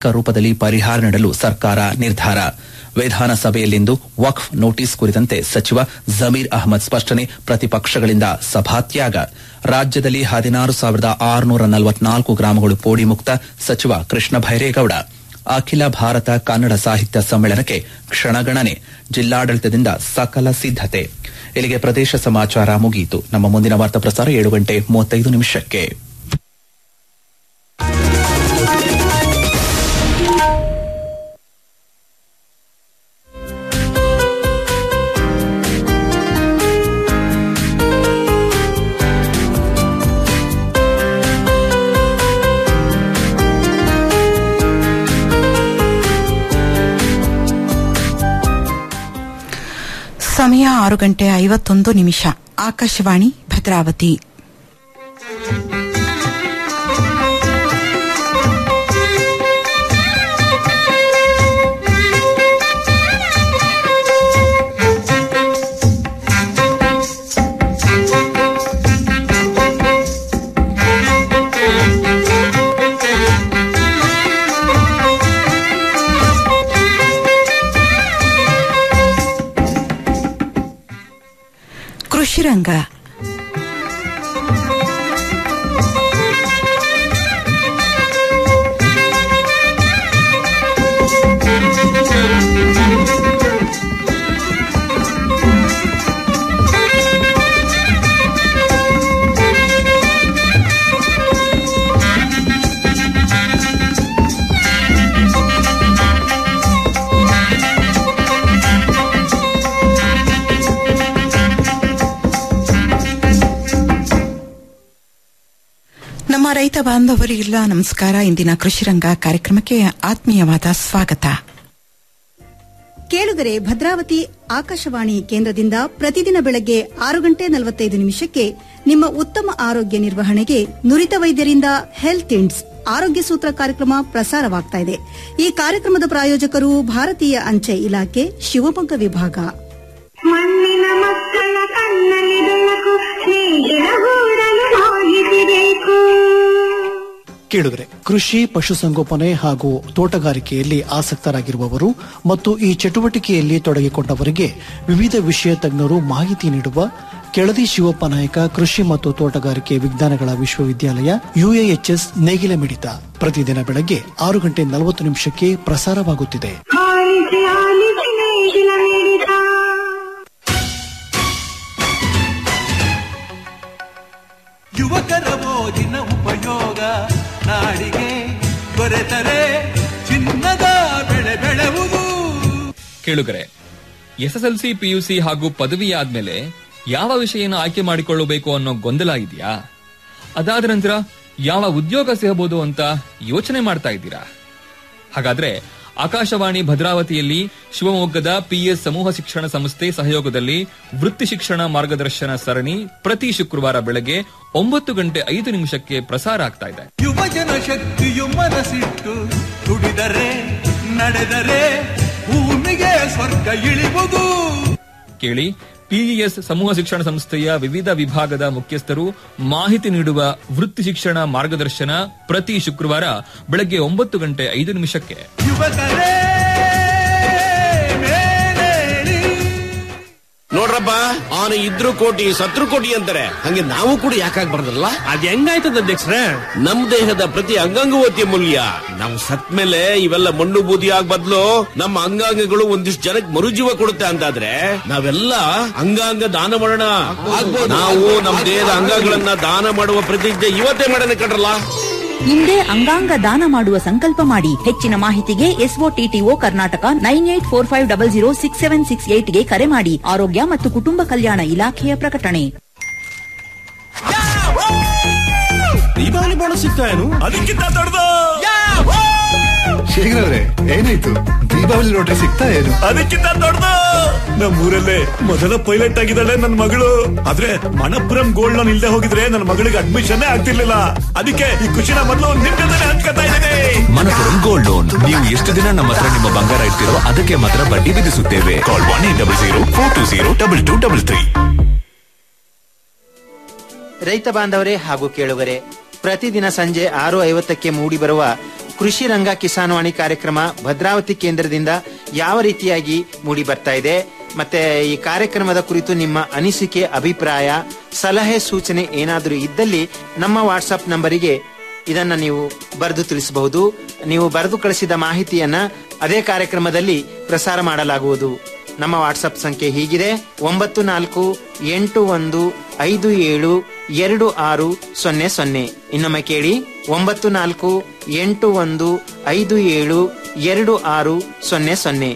ರೂಪದಲ್ಲಿ ಪರಿಹಾರ ನೀಡಲು ಸರ್ಕಾರ ನಿರ್ಧಾರ ವಿಧಾನಸಭೆಯಲ್ಲಿಂದು ವಕ್ಫ್ ನೋಟಿಸ್ ಕುರಿತಂತೆ ಸಚಿವ ಜಮೀರ್ ಅಹಮದ್ ಸ್ಪಷ್ಟನೆ ಪ್ರತಿಪಕ್ಷಗಳಿಂದ ಸಭಾತ್ಯಾಗ ರಾಜ್ಯದಲ್ಲಿ ಹದಿನಾರು ಸಾವಿರದ ಆರುನೂರ ನಲವತ್ನಾಲ್ಕು ಗ್ರಾಮಗಳು ಪೋಡಿ ಮುಕ್ತ ಸಚಿವ ಕೃಷ್ಣ ಭೈರೇಗೌಡ ಅಖಿಲ ಭಾರತ ಕನ್ನಡ ಸಾಹಿತ್ಯ ಸಮ್ಮೇಳನಕ್ಕೆ ಕ್ಷಣಗಣನೆ ಜಿಲ್ಲಾಡಳಿತದಿಂದ ಸಕಲ ಸಿದ್ದತೆ ಇಲ್ಲಿಗೆ ಪ್ರದೇಶ ಸಮಾಚಾರ ಮುಗಿಯಿತು ನಮ್ಮ ಮುಂದಿನ ವಾರ್ತಾ ಪ್ರಸಾರ ಏಳು ಗಂಟೆ ಮೂವತ್ತೈದು ನಿಮಿಷಕ್ಕೆ ಸಮಯ ಆರು ಗಂಟೆ ಐವತ್ತೊಂದು ನಿಮಿಷ ಆಕಾಶವಾಣಿ ಭದ್ರಾವತಿ ಕೃಷಿ ರಂಗ ನಮ್ಮ ರೈತ ಬಾಂಧವರಿಗೆಲ್ಲ ನಮಸ್ಕಾರ ಇಂದಿನ ಕೃಷಿ ರಂಗ ಕಾರ್ಯಕ್ರಮಕ್ಕೆ ಆತ್ಮೀಯವಾದ ಸ್ವಾಗತ ಕೇಳುಗರೆ ಭದ್ರಾವತಿ ಆಕಾಶವಾಣಿ ಕೇಂದ್ರದಿಂದ ಪ್ರತಿದಿನ ಬೆಳಗ್ಗೆ ಆರು ಗಂಟೆ ನಲವತ್ತೈದು ನಿಮಿಷಕ್ಕೆ ನಿಮ್ಮ ಉತ್ತಮ ಆರೋಗ್ಯ ನಿರ್ವಹಣೆಗೆ ನುರಿತ ವೈದ್ಯರಿಂದ ಹೆಲ್ತ್ ಇಂಡ್ಸ್ ಆರೋಗ್ಯ ಸೂತ್ರ ಕಾರ್ಯಕ್ರಮ ಪ್ರಸಾರವಾಗ್ತಾ ಇದೆ ಈ ಕಾರ್ಯಕ್ರಮದ ಪ್ರಾಯೋಜಕರು ಭಾರತೀಯ ಅಂಚೆ ಇಲಾಖೆ ಶಿವಮೊಗ್ಗ ವಿಭಾಗ ಮಣ್ಣಿನ ಮಕ್ಕಳ ಕಣ್ಣಲ್ಲಿ ಬೆಳಕು ಸ್ನೇಹಿತರ ಗೂಡಲು ಹೋಗಿಸಬೇಕು ಕೇಳಿದರೆ ಕೃಷಿ ಪಶುಸಂಗೋಪನೆ ಹಾಗೂ ತೋಟಗಾರಿಕೆಯಲ್ಲಿ ಆಸಕ್ತರಾಗಿರುವವರು ಮತ್ತು ಈ ಚಟುವಟಿಕೆಯಲ್ಲಿ ತೊಡಗಿಕೊಂಡವರಿಗೆ ವಿವಿಧ ವಿಷಯ ತಜ್ಞರು ಮಾಹಿತಿ ನೀಡುವ ಕೆಳದಿ ಶಿವಪ್ಪ ನಾಯಕ ಕೃಷಿ ಮತ್ತು ತೋಟಗಾರಿಕೆ ವಿಜ್ಞಾನಗಳ ವಿಶ್ವವಿದ್ಯಾಲಯ ಯುಎಎಚ್ಎಸ್ ನೇಗಿಲ ಮಿಡಿತ ಪ್ರತಿದಿನ ಬೆಳಗ್ಗೆ ಆರು ಗಂಟೆ ನಲವತ್ತು ನಿಮಿಷಕ್ಕೆ ಪ್ರಸಾರವಾಗುತ್ತಿದೆ ಆಲಿಸಿ ಆಲಿಸಿ ನೇಗಿಲ ಮಿಡಿತ ಯುವಕರ ಓದಿನ ಉಪಯೋಗ ನಾಡಿಗೆ ದೊರೆತರೆ ಚಿನ್ನದ ಬೆಳೆ ಬೆಳೆವುದು ಕೇಳುಗರೆ ಎಸ್ಎಸ್ಎಲ್ಸಿ ಪಿಯುಸಿ ಹಾಗೂ ಪದವಿ ಆದ್ಮೇಲೆ ಯಾವ ವಿಷಯನ ಆಯ್ಕೆ ಮಾಡಿಕೊಳ್ಳಬೇಕು ಅನ್ನೋ ಗೊಂದಲ ಇದೆಯಾ ಅದಾದ ನಂತರ ಯಾವ ಉದ್ಯೋಗ ಸಿಗಬಹುದು ಅಂತ ಯೋಚನೆ ಮಾಡ್ತಾ ಇದ್ದೀರಾ ಹಾಗಾದ್ರೆ ಆಕಾಶವಾಣಿ ಭದ್ರಾವತಿಯಲ್ಲಿ ಶಿವಮೊಗ್ಗದ ಪಿಎಸ್ ಸಮೂಹ ಶಿಕ್ಷಣ ಸಂಸ್ಥೆ ಸಹಯೋಗದಲ್ಲಿ ವೃತ್ತಿ ಶಿಕ್ಷಣ ಮಾರ್ಗದರ್ಶನ ಸರಣಿ ಪ್ರತಿ ಶುಕ್ರವಾರ ಬೆಳಗ್ಗೆ ಒಂಬತ್ತು ಗಂಟೆ ಐದು ನಿಮಿಷಕ್ಕೆ ಪ್ರಸಾರ ಆಗ್ತಾ ಇದೆ ಯುವಜನ ಶಕ್ತಿಯು ಮನಸ್ಸಿಟ್ಟು ದುಡಿದರೆ ನಡೆದರೆ ಭೂಮಿಗೆ ಸ್ವರ್ಗ ಇಳಿವುದು ಕೇಳಿ ಪಿಇಎಸ್ ಸಮೂಹ ಶಿಕ್ಷಣ ಸಂಸ್ಥೆಯ ವಿವಿಧ ವಿಭಾಗದ ಮುಖ್ಯಸ್ಥರು ಮಾಹಿತಿ ನೀಡುವ ವೃತ್ತಿ ಶಿಕ್ಷಣ ಮಾರ್ಗದರ್ಶನ ಪ್ರತಿ ಶುಕ್ರವಾರ ಬೆಳಗ್ಗೆ ಒಂಬತ್ತು ಗಂಟೆ ಐದು ನಿಮಿಷಕ್ಕೆ ಯುವಕರೇ ಮೇಲೇಳಿ ನೋಡ್ರಪ್ಪ ಅವನು ಇದ್ರು ಕೋಟಿ ಸತ್ರು ಕೋಟಿ ಅಂತಾರೆ ಹಂಗೆ ನಾವು ಕೂಡ ಯಾಕಾಗ್ ಬರ್ದಲ್ಲ ಅದ್ ಹೆಂಗಾಯ್ತದ ಅಧ್ಯಕ್ಷರೇ ನಮ್ ದೇಹದ ಪ್ರತಿ ಅಂಗಾಂಗವೂ ಅತಿ ಅಮೂಲ್ಯ ನಾವು ಸತ್ ಮೇಲೆ ಇವೆಲ್ಲ ಮಣ್ಣು ಬೂದಿ ಆಗ್ ಬದ್ಲು ನಮ್ಮ ಅಂಗಾಂಗಗಳು ಒಂದಿಷ್ಟು ಜನಕ್ಕೆ ಮರುಜೀವ ಕೊಡುತ್ತೆ ಅಂತಾದ್ರೆ ನಾವೆಲ್ಲ ಅಂಗಾಂಗ ದಾನ ಮಾಡೋಣ ನಾವು ನಮ್ಮ ದೇಹದ ಅಂಗಗಳನ್ನ ದಾನ ಮಾಡುವ ಪ್ರತಿಜ್ಞೆ ಇವತ್ತೇ ಮಾಡೋಣ ಕಣ್ರಲ್ಲ ಹಿಂದೆ ಅಂಗಾಂಗ ದಾನ ಮಾಡುವ ಸಂಕಲ್ಪ ಮಾಡಿ ಹೆಚ್ಚಿನ ಮಾಹಿತಿಗೆ ಎಸ್ಒಟಿಟಿಒ Karnataka nine eight four five double zero six seven six ಏಟ್ಗೆ ಕರೆ ಮಾಡಿ ಆರೋಗ್ಯ ಮತ್ತು ಕುಟುಂಬ ಕಲ್ಯಾಣ ಇಲಾಖೆಯ ಪ್ರಕಟಣೆ ದೀಪಾವಳಿ ಬೋನಸ್ ಸಿಗ್ತಾ ಏನು ಅದಕ್ಕಿಂತ ದೊಡ್ಡದು ಶೇಖರವ್ರೆ ಏನಾಯ್ತು ದೀಪಾವಳಿ ನೋಟ್ರಿ ಸಿಗ್ತಾ ಏನು ಅದಕ್ಕಿಂತ ದೊಡ್ಡದು ನಮ್ಮೂರಲ್ಲೇ ಮೊದಲ ಪೈಲಟ್ ಆಗಿದ್ದಾಳೆ ನನ್ನ ಮಗಳು ಆದ್ರೆ ಮಣಪುರಂ ಗೋಲ್ಡ್ ಲೋನ್ ಇಲ್ಲದೆ ಹೋಗಿದ್ರೆ ನನ್ನ ಮಗಳಿಗೆ ಅಡ್ಮಿಷನ್ ಆಗ್ತಿರ್ಲಿಲ್ಲ ಅದಕ್ಕೆ ಈ ಖುಷಿನ ಮೊದಲು ನಿಮ್ ಜೊತೆ ಹಂಚ್ಕೊತಾ ಇದ್ದೀನಿ ಮನಪುರಂ ಗೋಲ್ಡ್ ಲೋನ್ ನೀವು ಎಷ್ಟು ದಿನ ನಮ್ಮ ಹತ್ರ ನಿಮ್ಮ ಬಂಗಾರ ಇಡ್ತಿರೋ ಅದಕ್ಕೆ ಮಾತ್ರ ಬಡ್ಡಿ ವಿಧಿಸುತ್ತೇವೆ call one eight double zero four two zero double two double three ರೈತ ಬಾಂಧವರೇ ಹಾಗೂ ಕೇಳುಗರೆ ಪ್ರತಿದಿನ ಸಂಜೆ ಆರು ಐವತ್ತಕ್ಕೆ ಮೂಡಿಬರುವ ಕೃಷಿ ರಂಗ ಕಿಸಾನ್ವಾಣಿ ಕಾರ್ಯಕ್ರಮ ಭದ್ರಾವತಿ ಕೇಂದ್ರದಿಂದ ಯಾವ ರೀತಿಯಾಗಿ ಮೂಡಿ ಬರ್ತಾ ಇದೆ ಮತ್ತೆ ಈ ಕಾರ್ಯಕ್ರಮದ ಕುರಿತು ನಿಮ್ಮ ಅನಿಸಿಕೆ ಅಭಿಪ್ರಾಯ ಸಲಹೆ ಸೂಚನೆ ಏನಾದರೂ ಇದ್ದಲ್ಲಿ ನಮ್ಮ ವಾಟ್ಸಪ್ ನಂಬರಿಗೆ ಇದನ್ನ ನೀವು ಬರೆದು ತಿಳಿಸಬಹುದು ನೀವು ಬರೆದು ಕಳಿಸಿದ ಮಾಹಿತಿಯನ್ನ ಅದೇ ಕಾರ್ಯಕ್ರಮದಲ್ಲಿ ಪ್ರಸಾರ ಮಾಡಲಾಗುವುದು ನಮ್ಮ ವಾಟ್ಸಪ್ ಸಂಖ್ಯೆ ಹೀಗಿದೆ ಒಂಬತ್ತು ನಾಲ್ಕು ಎಂಟು ಒಂದು ಐದು ಏಳು ಎರಡು ಆರು ಸೊನ್ನೆ ಸೊನ್ನೆ ಇನ್ನೊಮ್ಮೆ ಕೇಳಿ ಒಂಬತ್ತು ನಾಲ್ಕು ಎಂಟು ಒಂದು ಐದು ಏಳು ಎರಡು ಆರು ಸೊನ್ನೆ ಸೊನ್ನೆ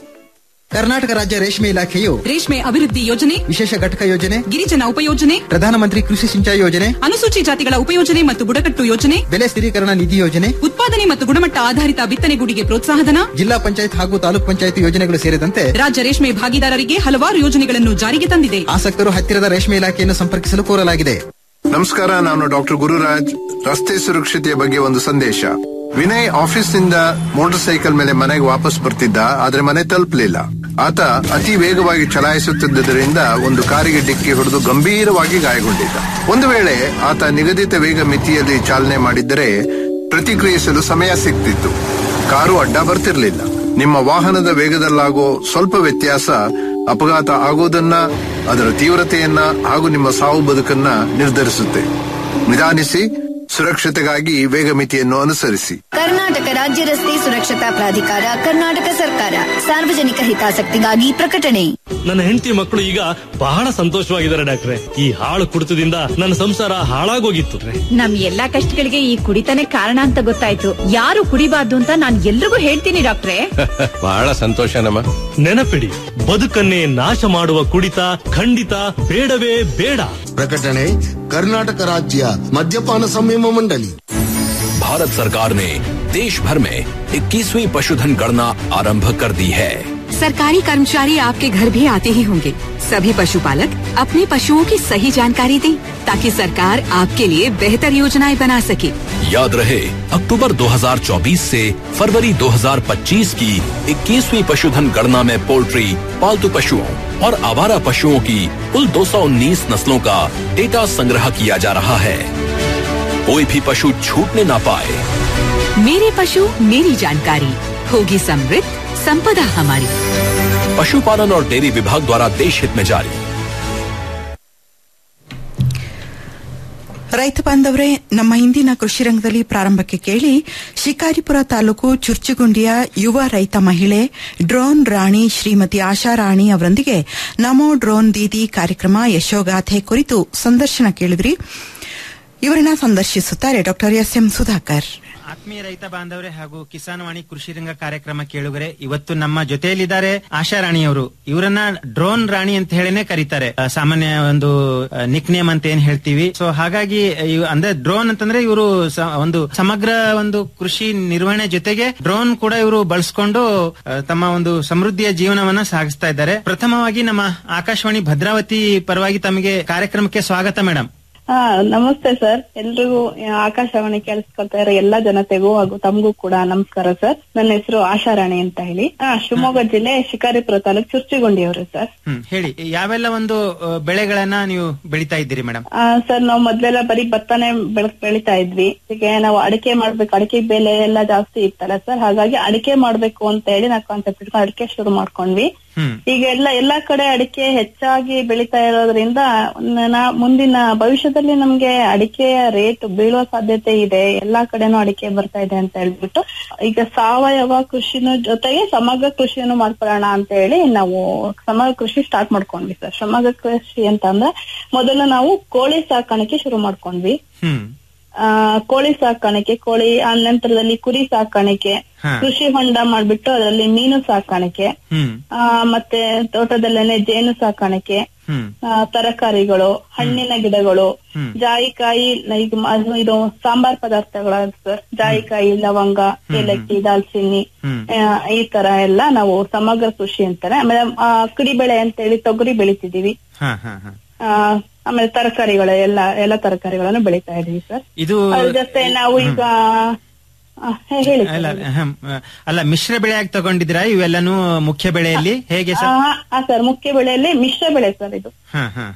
ಕರ್ನಾಟಕ ರಾಜ್ಯ ರೇಷ್ಮೆ ಇಲಾಖೆಯು ರೇಷ್ಮೆ ಅಭಿವೃದ್ಧಿ ಯೋಜನೆ ವಿಶೇಷ ಘಟಕ ಯೋಜನೆ ಗಿರಿಜನ ಉಪಯೋಜನೆ ಪ್ರಧಾನಮಂತ್ರಿ ಕೃಷಿ ಸಿಂಚಾಯಿ ಯೋಜನೆ ಅನುಸೂಚಿ ಜಾತಿಗಳ ಉಪಯೋಜನೆ ಮತ್ತು ಬುಡಕಟ್ಟು ಯೋಜನೆ ಬೆಲೆ ಸ್ಥಿರೀಕರಣ ನಿಧಿ ಯೋಜನೆ ಉತ್ಪಾದನೆ ಮತ್ತು ಗುಣಮಟ್ಟ ಆಧಾರಿತ ಬಿತ್ತನೆಗೂಡಿಗೆ ಪ್ರೋತ್ಸಾಹಧನ ಜಿಲ್ಲಾ ಪಂಚಾಯತ್ ಹಾಗೂ ತಾಲೂಕ್ ಪಂಚಾಯತ್ ಯೋಜನೆಗಳು ಸೇರಿದಂತೆ ರಾಜ್ಯ ರೇಷ್ಮೆ ಭಾಗಿದಾರರಿಗೆ ಹಲವಾರು ಯೋಜನೆಗಳನ್ನು ಜಾರಿಗೆ ತಂದಿದೆ ಆಸಕ್ತರು ಹತ್ತಿರದ ರೇಷ್ಮೆ ಇಲಾಖೆಯನ್ನು ಸಂಪರ್ಕಿಸಲು ಕೋರಲಾಗಿದೆ ನಮಸ್ಕಾರ ನಾನು ಡಾಕ್ಟರ್ ಗುರುರಾಜ್ ರಸ್ತೆ ಸುರಕ್ಷತೆಯ ಬಗ್ಗೆ ಒಂದು ಸಂದೇಶ ವಿನಯ್ ಆಫೀಸ್ನಿಂದ ಮೋಟಾರ್ ಸೈಕಲ್ ಮೇಲೆ ಮನೆಗೆ ವಾಪಸ್ ಬರ್ತಿದ್ದ ಆದ್ರೆ ಮನೆ ತಲುಪಲಿಲ್ಲ ಆತ ಅತಿ ವೇಗವಾಗಿ ಚಲಾಯಿಸುತ್ತಿದ್ದರಿಂದ ಒಂದು ಕಾರಿಗೆ ಡಿಕ್ಕಿ ಹೊಡೆದು ಗಂಭೀರವಾಗಿ ಗಾಯಗೊಂಡಿದ್ದ ಒಂದು ವೇಳೆ ಆತ ನಿಗದಿತ ವೇಗ ಮಿತಿಯಲ್ಲಿ ಚಾಲನೆ ಮಾಡಿದ್ದರೆ ಪ್ರತಿಕ್ರಿಯಿಸಲು ಸಮಯ ಸಿಗ್ತಿತ್ತು ಕಾರು ಅಡ್ಡ ಬರ್ತಿರ್ಲಿಲ್ಲ ನಿಮ್ಮ ವಾಹನದ ವೇಗದಲ್ಲಾಗೋ ಸ್ವಲ್ಪ ವ್ಯತ್ಯಾಸ ಅಪಘಾತ ಆಗೋದನ್ನ ಅದರ ತೀವ್ರತೆಯನ್ನ ಹಾಗೂ ನಿಮ್ಮ ಸಾವು ಬದುಕನ್ನ ನಿರ್ಧರಿಸುತ್ತೆ ನಿಧಾನಿಸಿ ಸುರಕ್ಷತೆಗಾಗಿ ವೇಗ ಮಿತಿಯನ್ನು ಅನುಸರಿಸಿ ಕರ್ನಾಟಕ ರಾಜ್ಯ ರಸ್ತೆ ಸುರಕ್ಷತಾ ಪ್ರಾಧಿಕಾರ ಕರ್ನಾಟಕ ಸರ್ಕಾರ ಸಾರ್ವಜನಿಕ ಹಿತಾಸಕ್ತಿಗಾಗಿ ಪ್ರಕಟಣೆ ನನ್ನ ಹೆಂಡತಿ ಮಕ್ಕಳು ಈಗ ಬಹಳ ಸಂತೋಷವಾಗಿದ್ದಾರೆ ಡಾಕ್ಟ್ರೆ ಈ ಹಾಳು ಕುಡಿತದಿಂದ ನನ್ನ ಸಂಸಾರ ಹಾಳಾಗೋಗಿತ್ತು ನಮ್ ಎಲ್ಲಾ ಕಷ್ಟಗಳಿಗೆ ಈ ಕುಡಿತಾನೆ ಕಾರಣ ಅಂತ ಗೊತ್ತಾಯ್ತು ಯಾರು ಕುಡಿಬಾರ್ದು ಅಂತ ನಾನ್ ಎಲ್ರಿಗೂ ಹೇಳ್ತೀನಿ ಡಾಕ್ಟ್ರೆ ಬಹಳ ಸಂತೋಷನಮ್ಮ ನೆನಪಿಡಿ ಬದುಕನ್ನೇ ನಾಶ ಮಾಡುವ ಕುಡಿತ ಖಂಡಿತ ಬೇಡವೇ ಬೇಡ ಪ್ರಕಟಣೆ ಕರ್ನಾಟಕ ರಾಜ್ಯ ಮದ್ಯಪಾನ ಸಂಯಮ ಮಂಡಳಿ भारत सरकार ने देश भर में 21वीं पशुधन गणना आरंभ कर दी है सरकारी कर्मचारी आपके घर भी आते ही होंगे सभी पशुपालक अपने पशुओं की सही जानकारी दें ताकि सरकार आपके लिए बेहतर योजनाएं बना सके याद रहे अक्टूबर 2024 से फरवरी 2025 की 21वीं पशुधन गणना में पोल्ट्री पालतू पशुओं और आवारा पशुओं की कुल 219 नस्लों का डेटा संग्रह किया जा रहा है कोई भी पशु छूटने ना पाए मेरे पशु मेरी जानकारी होगी समृद्ध संपदा हमारी पशुपालन और डेयरी विभाग द्वारा देश हित में जारी ರೈತ ಬಾಂಧವರೇ ನಮ್ಮ ಇಂದಿನ ಕೃಷಿ ರಂಗದಲ್ಲಿ ಪ್ರಾರಂಭಕ್ಕೆ ಕೇಳಿ ಶಿಕಾರಿಪುರ ತಾಲೂಕು ಚುರ್ಚುಗುಂಡಿಯ ಯುವ ರೈತ ಮಹಿಳೆ ಡ್ರೋನ್ ರಾಣಿ ಶ್ರೀಮತಿ ಆಶಾ ರಾಣಿ ಅವರೊಂದಿಗೆ ನಮೋ ಡ್ರೋನ್ ದೀದಿ ಕಾರ್ಯಕ್ರಮ ಯಶೋಗಾಥೆ ಕುರಿತು ಸಂದರ್ಶನ ಕೇಳಿದ್ರಿ ಇವರನ್ನ ಸಂದರ್ಶಿಸುತ್ತಾರೆ ಡಾಕ್ಟರ್ ಎಸ್ ಎಂ ಸುಧಾಕರ್ ಆತ್ಮೀಯ ರೈತ ಬಾಂಧವರೇ ಹಾಗೂ ಕಿಸಾನ್ ವಾಣಿ ಕೃಷಿ ರಂಗ ಕಾರ್ಯಕ್ರಮ ಕೇಳುಗರೆ ಇವತ್ತು ನಮ್ಮ ಜೊತೆಯಲ್ಲಿದ್ದಾರೆ ಆಶಾ ರಾಣಿ ಅವರು ಇವರನ್ನ ಡ್ರೋನ್ ರಾಣಿ ಅಂತ ಹೇಳಿನೇ ಕರೀತಾರೆ ಆ, ಸಾಮಾನ್ಯ ಒಂದು ನಿಕ್ ನೇಮ್ ಅಂತ ಏನ್ ಹೇಳ್ತೀವಿ ಸೊ ಹಾಗಾಗಿ ಇವ್- ಅಂದ್ರೆ ಡ್ರೋನ್ ಅಂತಂದ್ರೆ ಇವರು ಒಂದು ಸಮಗ್ರ ಒಂದು ಕೃಷಿ ನಿರ್ವಹಣೆ ಜೊತೆಗೆ ಡ್ರೋನ್ ಕೂಡ ಇವರು ಬಳಸ್ಕೊಂಡು ಆ, ತಮ್ಮ ಒಂದು ಸಮೃದ್ಧಿಯ ಜೀವನವನ್ನ ಸಾಗಿಸ್ತಾ ಇದ್ದಾರೆ ಪ್ರಥಮವಾಗಿ ನಮ್ಮ ಆಕಾಶವಾಣಿ ಭದ್ರಾವತಿ ಪರವಾಗಿ ತಮಗೆ ಕಾರ್ಯಕ್ರಮಕ್ಕೆ ಸ್ವಾಗತ ಮೇಡಮ್ ಹಾ ನಮಸ್ತೆ ಸರ್ ಎಲ್ರಿಗೂ ಆಕಾಶವಾಣಿ ಕೇಳಿಸ್ಕೊಳ್ತಾ ಇರೋ ಎಲ್ಲಾ ಜನತೆಗೂ ಹಾಗೂ ತಮಗೂ ಕೂಡ ನಮಸ್ಕಾರ ಸರ್ ನನ್ನ ಹೆಸರು ಆಶಾರಾಣಿ ಅಂತ ಹೇಳಿ ಹಾ ಶಿವಮೊಗ್ಗ ಜಿಲ್ಲೆ ಶಿಕಾರಿಪುರ ತಾಲೂಕು ಚುರ್ಚಿಗುಂಡಿಯವರು ಸರ್ ಹ್ಮ್ ಹೇಳಿ ಯಾವೆಲ್ಲ ಒಂದು ಆ, ಬೆಳೆಗಳನ್ನ ನೀವು ಬೆಳಿತಾ ಇದ್ದೀರಿ ಮೇಡಮ್ ಆ, ಸರ್ ನಾವು ಮೊದ್ಲೆಲ್ಲ ಬರೀ ಭತ್ತನೇ ಬೆಳಕ್ ಬೆಳಿತಾ ಇದ್ವಿ ಈಗ ನಾವು ಅಡಿಕೆ ಮಾಡ್ಬೇಕು ಅಡಿಕೆ ಬೆಲೆ ಎಲ್ಲ ಜಾಸ್ತಿ ಇತ್ತಲ್ಲ ಸರ್ ಹಾಗಾಗಿ ಅಡಿಕೆ ಮಾಡ್ಬೇಕು ಅಂತ ಹೇಳಿ ನಾವು ಕಾನ್ಸೆಪ್ಟ್ ಇಟ್ಕೊಂಡು ಅಡಿಕೆ ಶುರು ಮಾಡ್ಕೊಂಡ್ವಿ ಈಗ ಎಲ್ಲ ಎಲ್ಲಾ ಕಡೆ ಅಡಿಕೆ ಹೆಚ್ಚಾಗಿ ಬೆಳೀತಾ ಇರೋದ್ರಿಂದ ನಾ- ಮುಂದಿನ ಭವಿಷ್ಯದಲ್ಲಿ ನಮ್ಗೆ ಅಡಿಕೆಯ ರೇಟ್ ಬೀಳುವ ಸಾಧ್ಯತೆ ಇದೆ ಎಲ್ಲಾ ಕಡೆನೂ ಅಡಿಕೆ ಬರ್ತಾ ಇದೆ ಅಂತ ಹೇಳ್ಬಿಟ್ಟು ಈಗ ಸಾವಯವ ಕೃಷಿನ ಜೊತೆಗೆ ಸಮಗ್ರ ಕೃಷಿಯನ್ನು ಮಾಡ್ಕೊಳ್ಳೋಣ ಅಂತ ಹೇಳಿ ನಾವು ಸಮಗ್ರ ಕೃಷಿ ಸ್ಟಾರ್ಟ್ ಮಾಡ್ಕೊಂಡ್ವಿ ಸರ್ ಸಮಗ್ರ ಕೃಷಿ ಅಂತ ಅಂದ್ರೆ ಮೊದಲು ನಾವು ಕೋಳಿ ಸಾಕಾಣಿಕೆ ಶುರು ಮಾಡ್ಕೊಂಡ್ವಿ ಆ, ಕೋಳಿ ಸಾಕಾಣಿಕೆ ಕೋಳಿ ಆ ನಂತರದಲ್ಲಿ ಕುರಿ ಸಾಕಾಣಿಕೆ ಹಾ. ಕೃಷಿ ಹೊಂಡ ಮಾಡ್ಬಿಟ್ಟು ಅದರಲ್ಲಿ ಮೀನು ಸಾಕಾಣಿಕೆ ಹ್ಮ್ ಆ, ಮತ್ತೆ ತೋಟದಲ್ಲೇನೆ ಜೇನು ಸಾಕಾಣಿಕೆ ಹ್ಮ್ ಆ, ತರಕಾರಿಗಳು ಹಣ್ಣಿನ ಗಿಡಗಳು ಹ್ಮ್. ಜಾಯಿಕಾಯಿ ಈಗ ಮ- ಅದು ಇದು ಸಾಂಬಾರ್ ಪದಾರ್ಥಗಳ ಸರ್ ಜಾಯಿಕಾಯಿ ಲವಂಗ ಏಲಕ್ಕಿ ದಾಲ್ಚಿನ್ನಿ ಹ್ಮ್. ಆ, ಈ ತರ ಎಲ್ಲ ನಾವು ಸಮಗ್ರ ಕೃಷಿ ಅಂತಾರೆ ಆಮೇಲೆ ಆ, ಅಕ್ಕಡಿ ಬೆಳೆ ಅಂತ ಹೇಳಿ ತೊಗರಿ ಬೆಳಿತಿದೀವಿ ಹಾ ಹಾ ಹಾ ಆ, ಆಮೇಲೆ ತರಕಾರಿಗಳು ಎಲ್ಲ ಎಲ್ಲ ತರಕಾರಿಗಳನ್ನು ಬೆಳಿತಾ ಇದೀವಿ ಸರ್ ಇದು ಅದ್ರ ಜೊತೆ ನಾವು ಈಗ ಆ, ಹೇ- ಹೇಳಿ ಸರ್. ಅಲ್ಲ ಅಹಂ, ಅಲ್ಲ ಮಿಶ್ರ ಬೆಳೆಯಾಗಿ ತಗೊಂಡಿದ್ದೀರಾ ಇವೆಲ್ಲನೂ ಮುಖ್ಯ ಬೆಳೆಯಲ್ಲಿ ಹೇಗೆ ಆ, ಸರ್ ಆ, ಸರ್ ಮುಖ್ಯ ಬೆಳೆಯಲ್ಲಿ ಮಿಶ್ರ ಬೆಳೆ ಸರ್ ಇದು ಹಾ ಹಾ ಹಾ ಹಾ.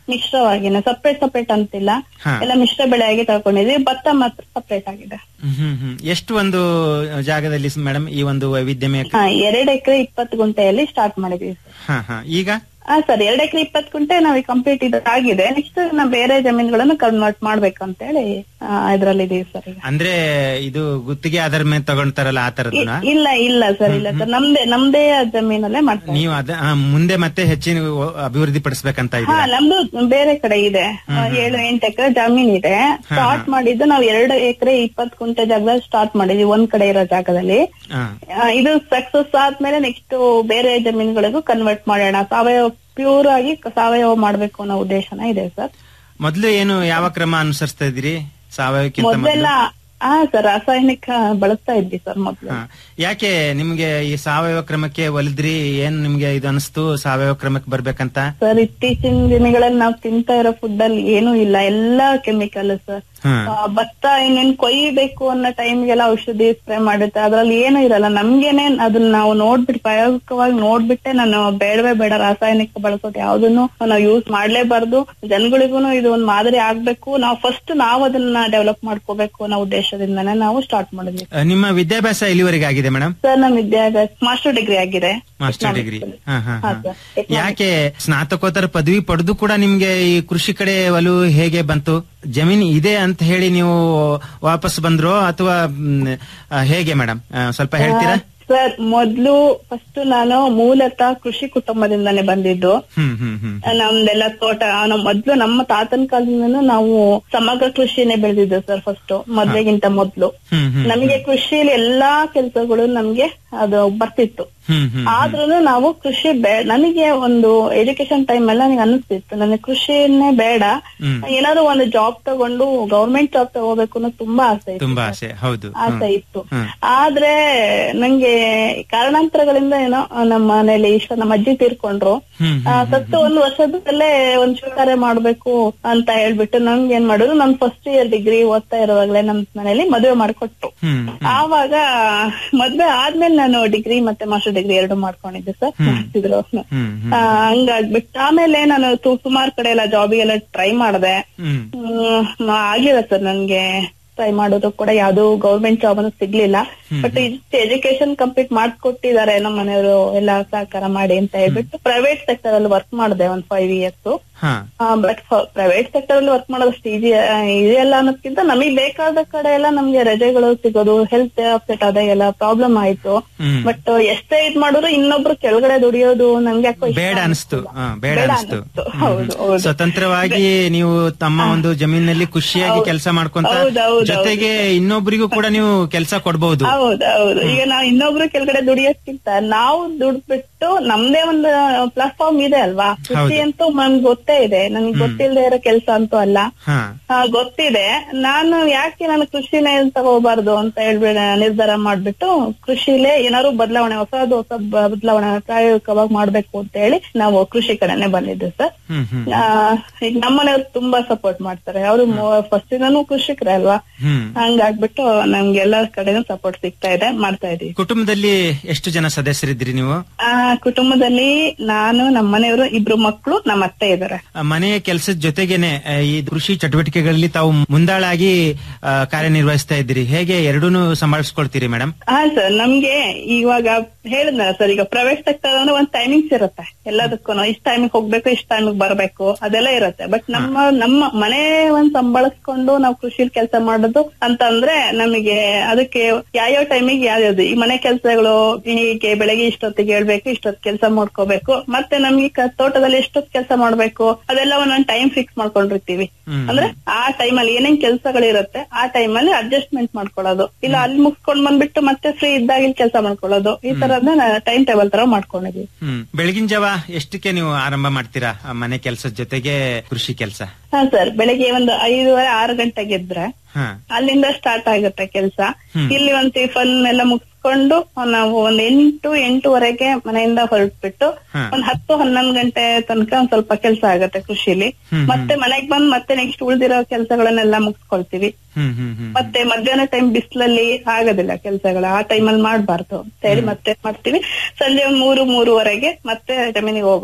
ಮಿಶ್ರವಾಗಿನೇ ಸಪ್ರೇಟ್ ಸಪ್ರೇಟ್ ಅಂತಿಲ್ಲ ಹಾ. ಎಲ್ಲ ಮಿಶ್ರ ಬೆಳೆಯಾಗಿ ತಗೊಂಡಿದ್ವಿ ಭತ್ತ ಮಾತ್ರ ಸಪ್ರೇಟ್ ಆಗಿದೆ ಹ್ಮ್ ಹ್ಮ್ ಎಷ್ಟು ಒಂದು ಜಾಗದಲ್ಲಿ ಮೇಡಮ್ ಈ ಒಂದು ವೈವಿಧ್ಯಮಯ ಹಾ ಎರಡ್ ಎಕರೆ ಇಪ್ಪತ್ತು ಗುಂಟೆಯಲ್ಲಿ ಸ್ಟಾರ್ಟ್ ಮಾಡಿದೀವಿ ಹಾ ಹಾ ಈಗ ಹಾ ಸರ್ ಎರಡ್ ಎಕರೆ ಇಪ್ಪತ್ತು ಗುಂಟೆ ನಾವು ಕಂಪ್ಲೀಟ್ ಇದು ಆಗಿದೆ ನೆಕ್ಸ್ಟ್ ನಾವು ಬೇರೆ ಜಮೀನುಗಳನ್ನು ಕನ್ವರ್ಟ್ ಮಾಡ್ಬೇಕು ಅಂತ ಹೇಳಿ ಇದ್ರಲ್ಲಿ ಇದೀವಿ ಸರ್ ಈಗ ಅಂದ್ರೆ ಇದು ಗುತ್ತಿಗೆ ಆಧಾರ ಮೇಲೆ ತಗೊಂತಾರಲ್ಲ ಆ ತರದ್ನ ಇ- ಇಲ್ಲ ಇಲ್ಲ ಸರ್ ಇಲ್ಲ ಸರ್ ನಮ್ದೇ ನಮ್ದೇ ಜಮೀನಲ್ಲೇ ಮಾಡ್ತಾ ನೀವು ಅದ ಆ, ಮುಂದೆ ಮತ್ತೆ ಹೆಚ್ಚಿನ ಅಭಿವೃದ್ಧಿ ಪಡಿಸ್ಬೇಕಂತ ಹಾ ಇದ್ದೀರಾ ನಮ್ದು ಬೇರೆ ಕಡೆ ಇದೆ ಆ, ಏಳು ಎಂಟು ಎಕರೆ ಜಮೀನ್ ಇದೆ ಸ್ಟಾರ್ಟ್ ಮಾಡಿದ್ದು ನಾವು ಎರಡು ಎಕರೆ ಇಪ್ಪತ್ತು ಕುಂಟೆ ಜಾಗದಲ್ಲಿ ಸ್ಟಾರ್ಟ್ ಮಾಡಿದ್ವಿ ಒಂದ್ ಕಡೆ ಇರೋ ಜಾಗದಲ್ಲಿ ಹಾ. ಆ, ಇದು ಸಕ್ಸಸ್ ಆದ್ಮೇಲೆ ನೆಕ್ಸ್ಟ್ ಬೇರೆ ಜಮೀನುಗಳಿಗೂ ಕನ್ವರ್ಟ್ ಮಾಡೋಣ ಸಾವಯವ ಪ್ಯೂರ್ ಆಗಿ ಸಾವಯವ ಮಾಡ್ಬೇಕು ಅನ್ನೋ ಉದ್ದೇಶನ ಇದೆ ಸರ್ ಮೊದ್ಲು ಏನು ಯಾವ ಕ್ರಮ ಅನುಸರಿಸ್ತಾ ಇದ್ದೀರಿ ಸಾವಯವಕ್ಕಿಂತ ಮೊದಲು ಮೊದಲೆಲ್ಲ ಹಾ ಸರ್ ರಾಸಾಯನಿಕ ಬಳಸ್ತಾ ಇದ್ವಿ ಸರ್ ಮೊದ್ಲು ಹಾ. ಯಾಕೆ ನಿಮ್ಗೆ ಈ ಸಾವಯವ ಕ್ರಮಕ್ಕೆ ಒಲಿದ್ರಿ ಏನ್ ನಿಮ್ಗೆ ಇದು ಅನಿಸ್ತು ಸಾವಯವ ಕ್ರಮಕ್ಕೆ ಬರ್ಬೇಕಂತ ಸರ್ ಇತ್ತೀಚಿನ ದಿನಗಳಲ್ಲಿ ನಾವು ತಿಂತಾ ಇರೋ ಫುಡ್ ಅಲ್ಲಿ ಏನೂ ಇಲ್ಲ ಎಲ್ಲಾ ಕೆಮಿಕಲ್ ಸರ್ ಹಾ. ಆ, ಭತ್ತ ಇನ್ನೇನ್ ಕೊಯ್ಯಬೇಕು ಅನ್ನೋ ಟೈಮ್ಗೆಲ್ಲ ಔಷಧಿ ಸ್ಪ್ರೇ ಮಾಡುತ್ತೆ ಅದ್ರಲ್ಲಿ ಏನು ಇರಲ್ಲ ನಮ್ಗೇನೆ ಅದನ್ನ ನಾವು ನೋಡ್ಬಿಟ್ಟು ಪ್ರಾಯೋಗಿಕವಾಗಿ ನೋಡ್ಬಿಟ್ಟೆ ನಾನು ಬೇಡವೇ ಬೇಡ ರಾಸಾಯನಿಕ ಬಳಸೋದು ಯಾವ್ದನ್ನು ನಾವು ಯೂಸ್ ಮಾಡ್ಲೇಬಾರ್ದು ಜನಗಳಿಗೂ ಇದು ಒಂದ್ ಮಾದರಿ ಆಗ್ಬೇಕು ನಾವು ಫಸ್ಟ್ ನಾವು ಅದನ್ನ ಡೆವಲಪ್ ಮಾಡ್ಕೋಬೇಕು ಅನ್ನೋ ಉದ್ದೇಶದಿಂದನೇ ನಾವು ಸ್ಟಾರ್ಟ್ ಮಾಡಿದ್ವಿ ಆ, ನಿಮ್ಮ ವಿದ್ಯಾಭ್ಯಾಸ ಎಲ್ಲಿವರೆಗೆ ಆಗಿದೆ ಮೇಡಮ್ ಸರ್ ನಮ್ ವಿದ್ಯಾಭ್ಯಾಸ ಮಾಸ್ಟರ್ ಡಿಗ್ರಿ ಆಗಿದೆ ಮಾಸ್ಟರ್ ಡಿಗ್ರಿ ಹಾ ಹಾ ಹಾ, ಹಾ. ಸರ್. ಯಾಕೆ ಸ್ನಾತಕೋತ್ತರ ಪದವಿ ಪಡೆದು ಕೂಡ ನಿಮ್ಗೆ ಈ ಕೃಷಿ ಕಡೆ ಒಲವು ಹೇಗೆ ಬಂತು ಜಮೀನು ಇದೆ ಅಂತ ಹೇಳಿ ನೀವು ವಾಪಸ್ ಬಂದ್ರೋ ಅಥವಾ ಮ್, ಆ, ಹೇಗೆ ಮೇಡಮ್ ಸ್ವಲ್ಪ ಹೇಳ್ತೀರಾ ಸರ್ ಮೊದ್ಲು ಫಸ್ಟ್ ನಾನು ಮೂಲತಃ ಕೃಷಿ ಕುಟುಂಬದಿಂದಾನೇ ಬಂದಿದ್ದು ಹ್ಮ್ ಹ್ಮ್ ಹ್ಮ್ ನಮ್ದೆಲ್ಲ ತೋಟ ನಾವು ಮೊದ್ಲು ನಮ್ಮ ತಾತನ ಕಾಲದಿಂದನೂ ನಾವು ಸಮಗ್ರ ಕೃಷಿನೇ ಬೆಳೆದಿದ್ದು ಸರ್ ಫಸ್ಟ್ ಮದ್ವೆಗಿಂತ ಮೊದ್ಲು ಹ್ಮ್ ಹ್ಮ್ ನಮಗೆ ಕೃಷಿಯಲ್ಲಿ ಎಲ್ಲಾ ಕೆಲಸಗಳು ನಮ್ಗೆ ಅದು ಬರ್ತಿತ್ತು ಹ್ಮ್ ಹ್ಮ್ ಆದ್ರೂ ನಾವು ಕೃಷಿ ಬೇ ನನಗೆ ಒಂದು ಎಜುಕೇಶನ್ ಟೈಮ್ ಎಲ್ಲ ನನಗೆ ಅನಿಸ್ತಿತ್ತು ನನಗೆ ಕೃಷಿನೇ ಬೇಡ ಹ್ಮ್. ಏನಾದ್ರು ಒಂದು ಜಾಬ್ ತಗೊಂಡು ಗೌರ್ಮೆಂಟ್ ಜಾಬ್ ತಗೋಬೇಕು ಅನ್ನೋ ತುಂಬಾ ಆಸೆ ಇತ್ತು ತುಂಬಾ ಆಸೆ ಹೌದು ಆಸೆ ಇತ್ತು ಹ್ಮ್. ಆದ್ರೆ ನಂಗೆ ಕಾರಣಾಂತರಗಳಿಂದ ಏನೋ ನಮ್ಮ ಮನೇಲಿ ಇಷ್ಟ ನಮ್ಮ ಅಜ್ಜಿ ತೀರ್ಕೊಂಡ್ರು ಹ್ಮ್ ಆ, ಸತ್ತು ಒಂದು ವರ್ಷದಲ್ಲೇ ಒಂದ್ ಸ್ವೀಕಾರ ಮಾಡ್ಬೇಕು ಅಂತ ಹೇಳ್ಬಿಟ್ಟು ನಂಗೆ ಏನ್ ಮಾಡಿದ್ರು ನನ್ ಫಸ್ಟ್ ಇಯರ್ ಡಿಗ್ರಿ ಓದ್ತಾ ಇರುವಾಗ್ಲೇ ನಮ್ ಮನೇಲಿ ಮದುವೆ ಮಾಡ್ಕೊಟ್ರು ಹ್ಮ್ ಆವಾಗ ಮದ್ವೆ ಆದ್ಮೇಲೆ ನಾನು ಡಿಗ್ರಿ ಮತ್ತೆ ಮಾಸ್ಟರ್ ಡಿಗ್ರಿ ಎರಡು ಮಾಡ್ಕೊಂಡಿದ್ದೆ ಸರ್ ಮಾಡ್ತಿದ್ರು ಹ್ಮ್ ಆ, ಹಂಗಾಗ್ಬಿಟ್ಟು ಆಮೇಲೆ ನಾನು ಸುಮಾರು ಕಡೆ ಎಲ್ಲ ಜಾಬಿಗೆಲ್ಲ ಟ್ರೈ ಮಾಡಿದೆ ಹ್ಮ್ ಹ್ಮ್ ಆಗಿಲ್ಲ ಸರ್ ನನ್ಗೆ ಟ್ರೈ ಮಾಡೋದು ಕೂಡ ಯಾವ್ದು ಗೌರ್ಮೆಂಟ್ ಜಾಬ್ ಅನ್ನು ಸಿಗ್ಲಿಲ್ಲ ಬಟ್ ಇಷ್ಟು ಎಜುಕೇಶನ್ ಕಂಪ್ಲೀಟ್ ಮಾಡ್ಕೊಟ್ಟಿದ್ದಾರೆ ನಮ್ಮ ಮನೆಯವರು ಎಲ್ಲ ಸಹಕಾರ ಮಾಡಿ ಅಂತ ಹೇಳ್ಬಿಟ್ಟು ಪ್ರೈವೇಟ್ ಸೆಕ್ಟರ್ ಅಲ್ಲಿ ವರ್ಕ್ ಮಾಡಿದೆ ಒಂದ್ ಫೈವ್ ಇಯರ್ಸ್ ಹಾ ಬಟ್ ಪ್ರೈವೇಟ್ ಸೆಕ್ಟರ್ ಅಲ್ಲಿ ವರ್ಕ್ ಮಾಡೋದಷ್ಟು ಈಜಿ ಇದೆಲ್ಲ ಅನ್ನೋದಕ್ಕಿಂತ ನಮಗೆ ಬೇಕಾದ ಕಡೆ ಎಲ್ಲ ನಮ್ಗೆ ರಜೆಗಳು ಸಿಗೋದು ಹೆಲ್ತ್ ಅಪ್ಸೆಟ್ ಆದಾಗೆಲ್ಲ ಪ್ರಾಬ್ಲಮ್ ಆಯ್ತು ಹ್ಮ್. ಬಟ್ ಎಷ್ಟೇ ಇದ್ ಮಾಡಿದ್ರು ಇನ್ನೊಬ್ರು ಕೆಳಗಡೆ ದುಡಿಯೋದು ನಂಗೆ ಯಾಕೋ ಇಷ್ಟ ಬೇಡ ಅನಿಸ್ತು ಹಾ, ಬೇಡ ಬೇಡ ಅನಿಸ್ತು ಅನಿಸ್ತು. ಹೌದು, ಹೌದು. ಸ್ವತಂತ್ರವಾಗಿ ನೀವು ತಮ್ಮ ಒಂದು ಜಮೀನಲ್ಲಿ ಖುಷಿಯಾಗಿ ಕೆಲಸ ಮಾಡ್ಕೊಂತ ಹೌದು, ಹೌದು, ಜೊತೆಗೆ ಇನ್ನೊಬ್ಬರಿಗೂ ಕೂಡ ನೀವು ಕೆಲಸ ಕೊಡಬಹುದು ಹೌದೌದು ಈಗ ನಾವು ಇನ್ನೊಬ್ರು ಕೆಳಗಡೆ ದುಡಿಯೋದ್ಕಿಂತ ನಾವು ದುಡ್ಬಿಟ್ಟು ನಮ್ದೇ ಒಂದು ಪ್ಲಾಟ್ಫಾರ್ಮ್ ಇದೆ ಅಲ್ವಾ ಕೃಷಿ ಅಂತೂ ನನ್ಗೆ ಗೊತ್ತೇ ಇದೆ ನನ್ಗೆ ಗೊತ್ತಿಲ್ಲದೆ ಇರೋ ಕೆಲಸ ಅಂತೂ ಅಲ್ಲ ಹಾ ಆ, ಗೊತ್ತಿದೆ ನಾನು ಯಾಕೆ ನಾನು ಕೃಷಿನೇ ತಗೋಬಾರ್ದು ಅಂತ ಹೇಳ್ಬಿಡ ನಿರ್ಧಾರ ಮಾಡ್ಬಿಟ್ಟು ಕೃಷಿಲೇ ಏನಾದ್ರು ಬದಲಾವಣೆ ಹೊಸದು ಹೊಸ ಬ- ಬದಲಾವಣೆ ಪ್ರಾಯೋಗಿಕವಾಗಿ ಮಾಡ್ಬೇಕು ಅಂತ ಹೇಳಿ ನಾವು ಕೃಷಿ ಕಡೆನೆ ಬಂದಿದ್ದು ಸರ್ ಹ್ಮ್ ಹ್ಮ್ ಆ, ಈಗ ನಮ್ಮನೆಯವ್ರು ತುಂಬಾ ಸಪೋರ್ಟ್ ಮಾಡ್ತಾರೆ ಅವರು ಫಸ್ಟ್ ಇಂದಾನು ಕೃಷಿಕರೇ ಅಲ್ವಾ ಹ್ಮ್ ಹಂಗಾಗ್ಬಿಟ್ಟು ನಮ್ಗೆ ಎಲ್ಲಾ ಕಡೆನೂ ಸಪೋರ್ಟ್ ಸಿಗ್ತಾ ಇದೆ ಮಾಡ್ತಾ ಇದೀವಿ ಕುಟುಂಬದಲ್ಲಿ ಎಷ್ಟು ಜನ ಸದಸ್ಯರಿದ್ದೀರಿ ನೀವು ಆ ಕುಟುಂಬದಲ್ಲಿ ನಾನು ನಮ್ಮ ಮನೆಯವರು ಇಬ್ರು ಮಕ್ಕಳು ನಮ್ಮ ಅತ್ತೆ ಇದಾರೆ ಆ, ಮನೆಯ ಕೆಲಸದ ಜೊತೆಗೇನೆ ಆ, ಈ ಕೃಷಿ ಚಟುವಟಿಕೆಗಳಲ್ಲಿ ತಾವು ಮುಂದಾಳಾಗಿ ಆ, ಕಾರ್ಯನಿರ್ವಹಿಸ್ತಾ ಇದ್ದೀರಿ ಹೇಗೆ ಎರಡೂನು ಸಂಭಾಳಿಸ್ಕೊಳ್ತೀರಿ ಮೇಡಮ್ ಹಾ ಸರ್ ನಮ್ಗೆ ಇವಾಗ ಹೇಳಿದ್ನಲ್ಲ ಸರ್ ಈಗ ಪ್ರೈವೇಟ್ ಸೆಕ್ಟರ್ ಅಂದ್ರೆ ಒಂದ್ ಟೈಮಿಂಗ್ಸ್ ಇರುತ್ತೆ ಎಲ್ಲದಕ್ಕೂ ಇಷ್ಟ ಟೈಮಿಗೆ ಹೋಗ್ಬೇಕು ಇಷ್ಟ ಟೈಮಿಗೆ ಬರಬೇಕು ಅದೆಲ್ಲ ಇರುತ್ತೆ ಬಟ್ ನಮ್ಮ ನಮ್ಮ ಮನೆ ಒಂದ್ ಸಂಬಳಸ್ಕೊಂಡು ನಾವು ಕೃಷಿ ಕೆಲಸ ಮಾಡೋದು ಅಂತಂದ್ರೆ ನಮಗೆ ಅದಕ್ಕೆ ಯಾವ್ಯಾವ ಟೈಮಿಗೆ ಯಾವ್ಯಾವ್ದು ಈ ಮನೆ ಕೆಲಸಗಳು ಹೀಗೆ ಬೆಳಗ್ಗೆ ಇಷ್ಟೊತ್ತಿಗೆ ಹೇಳ್ಬೇಕು ಇಷ್ಟೊತ್ತು ಕೆಲಸ ಮಾಡ್ಕೋಬೇಕು ಮತ್ತೆ ನಮ್ಗೆ ಕ- ತೋಟದಲ್ಲಿ ಎಷ್ಟೊತ್ತು ಕೆಲಸ ಮಾಡ್ಬೇಕು ಅದೆಲ್ಲ ಒಂದೊಂದ್ ಟೈಮ್ ಫಿಕ್ಸ್ ಮಾಡ್ಕೊಂಡಿರ್ತೀವಿ ಅಂದ್ರೆ ಆ ಟೈಮಲ್ಲಿ ಏನೇನ್ ಕೆಲಸಗಳಿರುತ್ತೆ ಆ ಟೈಮಲ್ಲಿ ಅಡ್ಜಸ್ಟ್ಮೆಂಟ್ ಮಾಡ್ಕೊಳ್ಳೋದು ಇಲ್ಲ ಅಲ್ಲಿ ಮುಗಿಸ್ಕೊಂಡ್ ಬಂದ್ಬಿಟ್ಟು ಮತ್ತೆ ಫ್ರೀ ಇದ್ದಾಗ ಇಲ್ಲಿ ಕೆಲಸ ಮಾಡ್ಕೊಳ್ಳೋದು ಈ ತರದ್ನ ಟೈಮ್ ಟೇಬಲ್ ತರ ಮಾಡ್ಕೊಂಡಿದೀವಿ ಹ್ಮ್ ಬೆಳಗಿನ ಜಾವ ಎಷ್ಟಕ್ಕೆ ನೀವು ಆರಂಭ ಮಾಡ್ತೀರಾ ಆ ಮನೆ ಕೆಲಸದ ಜೊತೆಗೆ ಕೃಷಿ ಕೆಲಸ ಹಾ ಸರ್ ಬೆಳಿಗ್ಗೆ ಒಂದು ಐದೂವರೆ ಆರು ಗಂಟೆಗೆ ಇದ್ರೆ ಹಾ ಅಲ್ಲಿಂದ ಸ್ಟಾರ್ಟ್ ಆಗುತ್ತೆ ಕೆಲಸ ಹ್ಮ್. ಇಲ್ಲಿ ಒಂದ್ ಟಿಫನ್ ಎಲ್ಲ ಮುಗಿಸ್ಕೊಂಡು ನಾವು ಒಂದ್ ಎಂಟು ಎಂಟುವರೆಗೆ ಮನೆಯಿಂದ ಹೊರಟ್ಬಿಟ್ಟು ಹಾ. ಒಂದ್ ಹತ್ತು ಹನ್ನೊಂದು ಗಂಟೆ ತನಕ ಒಂದ್ ಸ್ವಲ್ಪ ಕೆಲಸ ಆಗುತ್ತೆ ಕೃಷಿಲಿ ಹ್ಮ್, ಮತ್ತೆ ಮನೆಗ್ ಬಂದ್ ಮತ್ತೆ ನೆಕ್ಸ್ಟ್ ಉಳ್ದಿರೋ ಕೆಲಸಗಳನ್ನೆಲ್ಲ ಮುಗಿಸ್ಕೊಳ್ತೀವಿ ಹ್ಮ್ ಹ್ಮ್ ಹ್ಮ್ ಮತ್ತೆ ಮಧ್ಯಾಹ್ನ ಟೈಮ್ ಬಿಸಿಲಲ್ಲಿ ಆಗೋದಿಲ್ಲ ಕೆಲಸಗಳು ಆ ಟೈಮಲ್ಲಿ ಮಾಡಬಾರ್ದು ಅಂತ ಹೇಳಿ ಮತ್ತೆ ಮಾಡ್ತೀವಿ ಸಂಜೆ ಒಂದ್ ಮೂರು ಮೂರುವರೆಗೆ ಮತ್ತೆ ಜಮೀನಿಗೆ ಹೋಗೋದು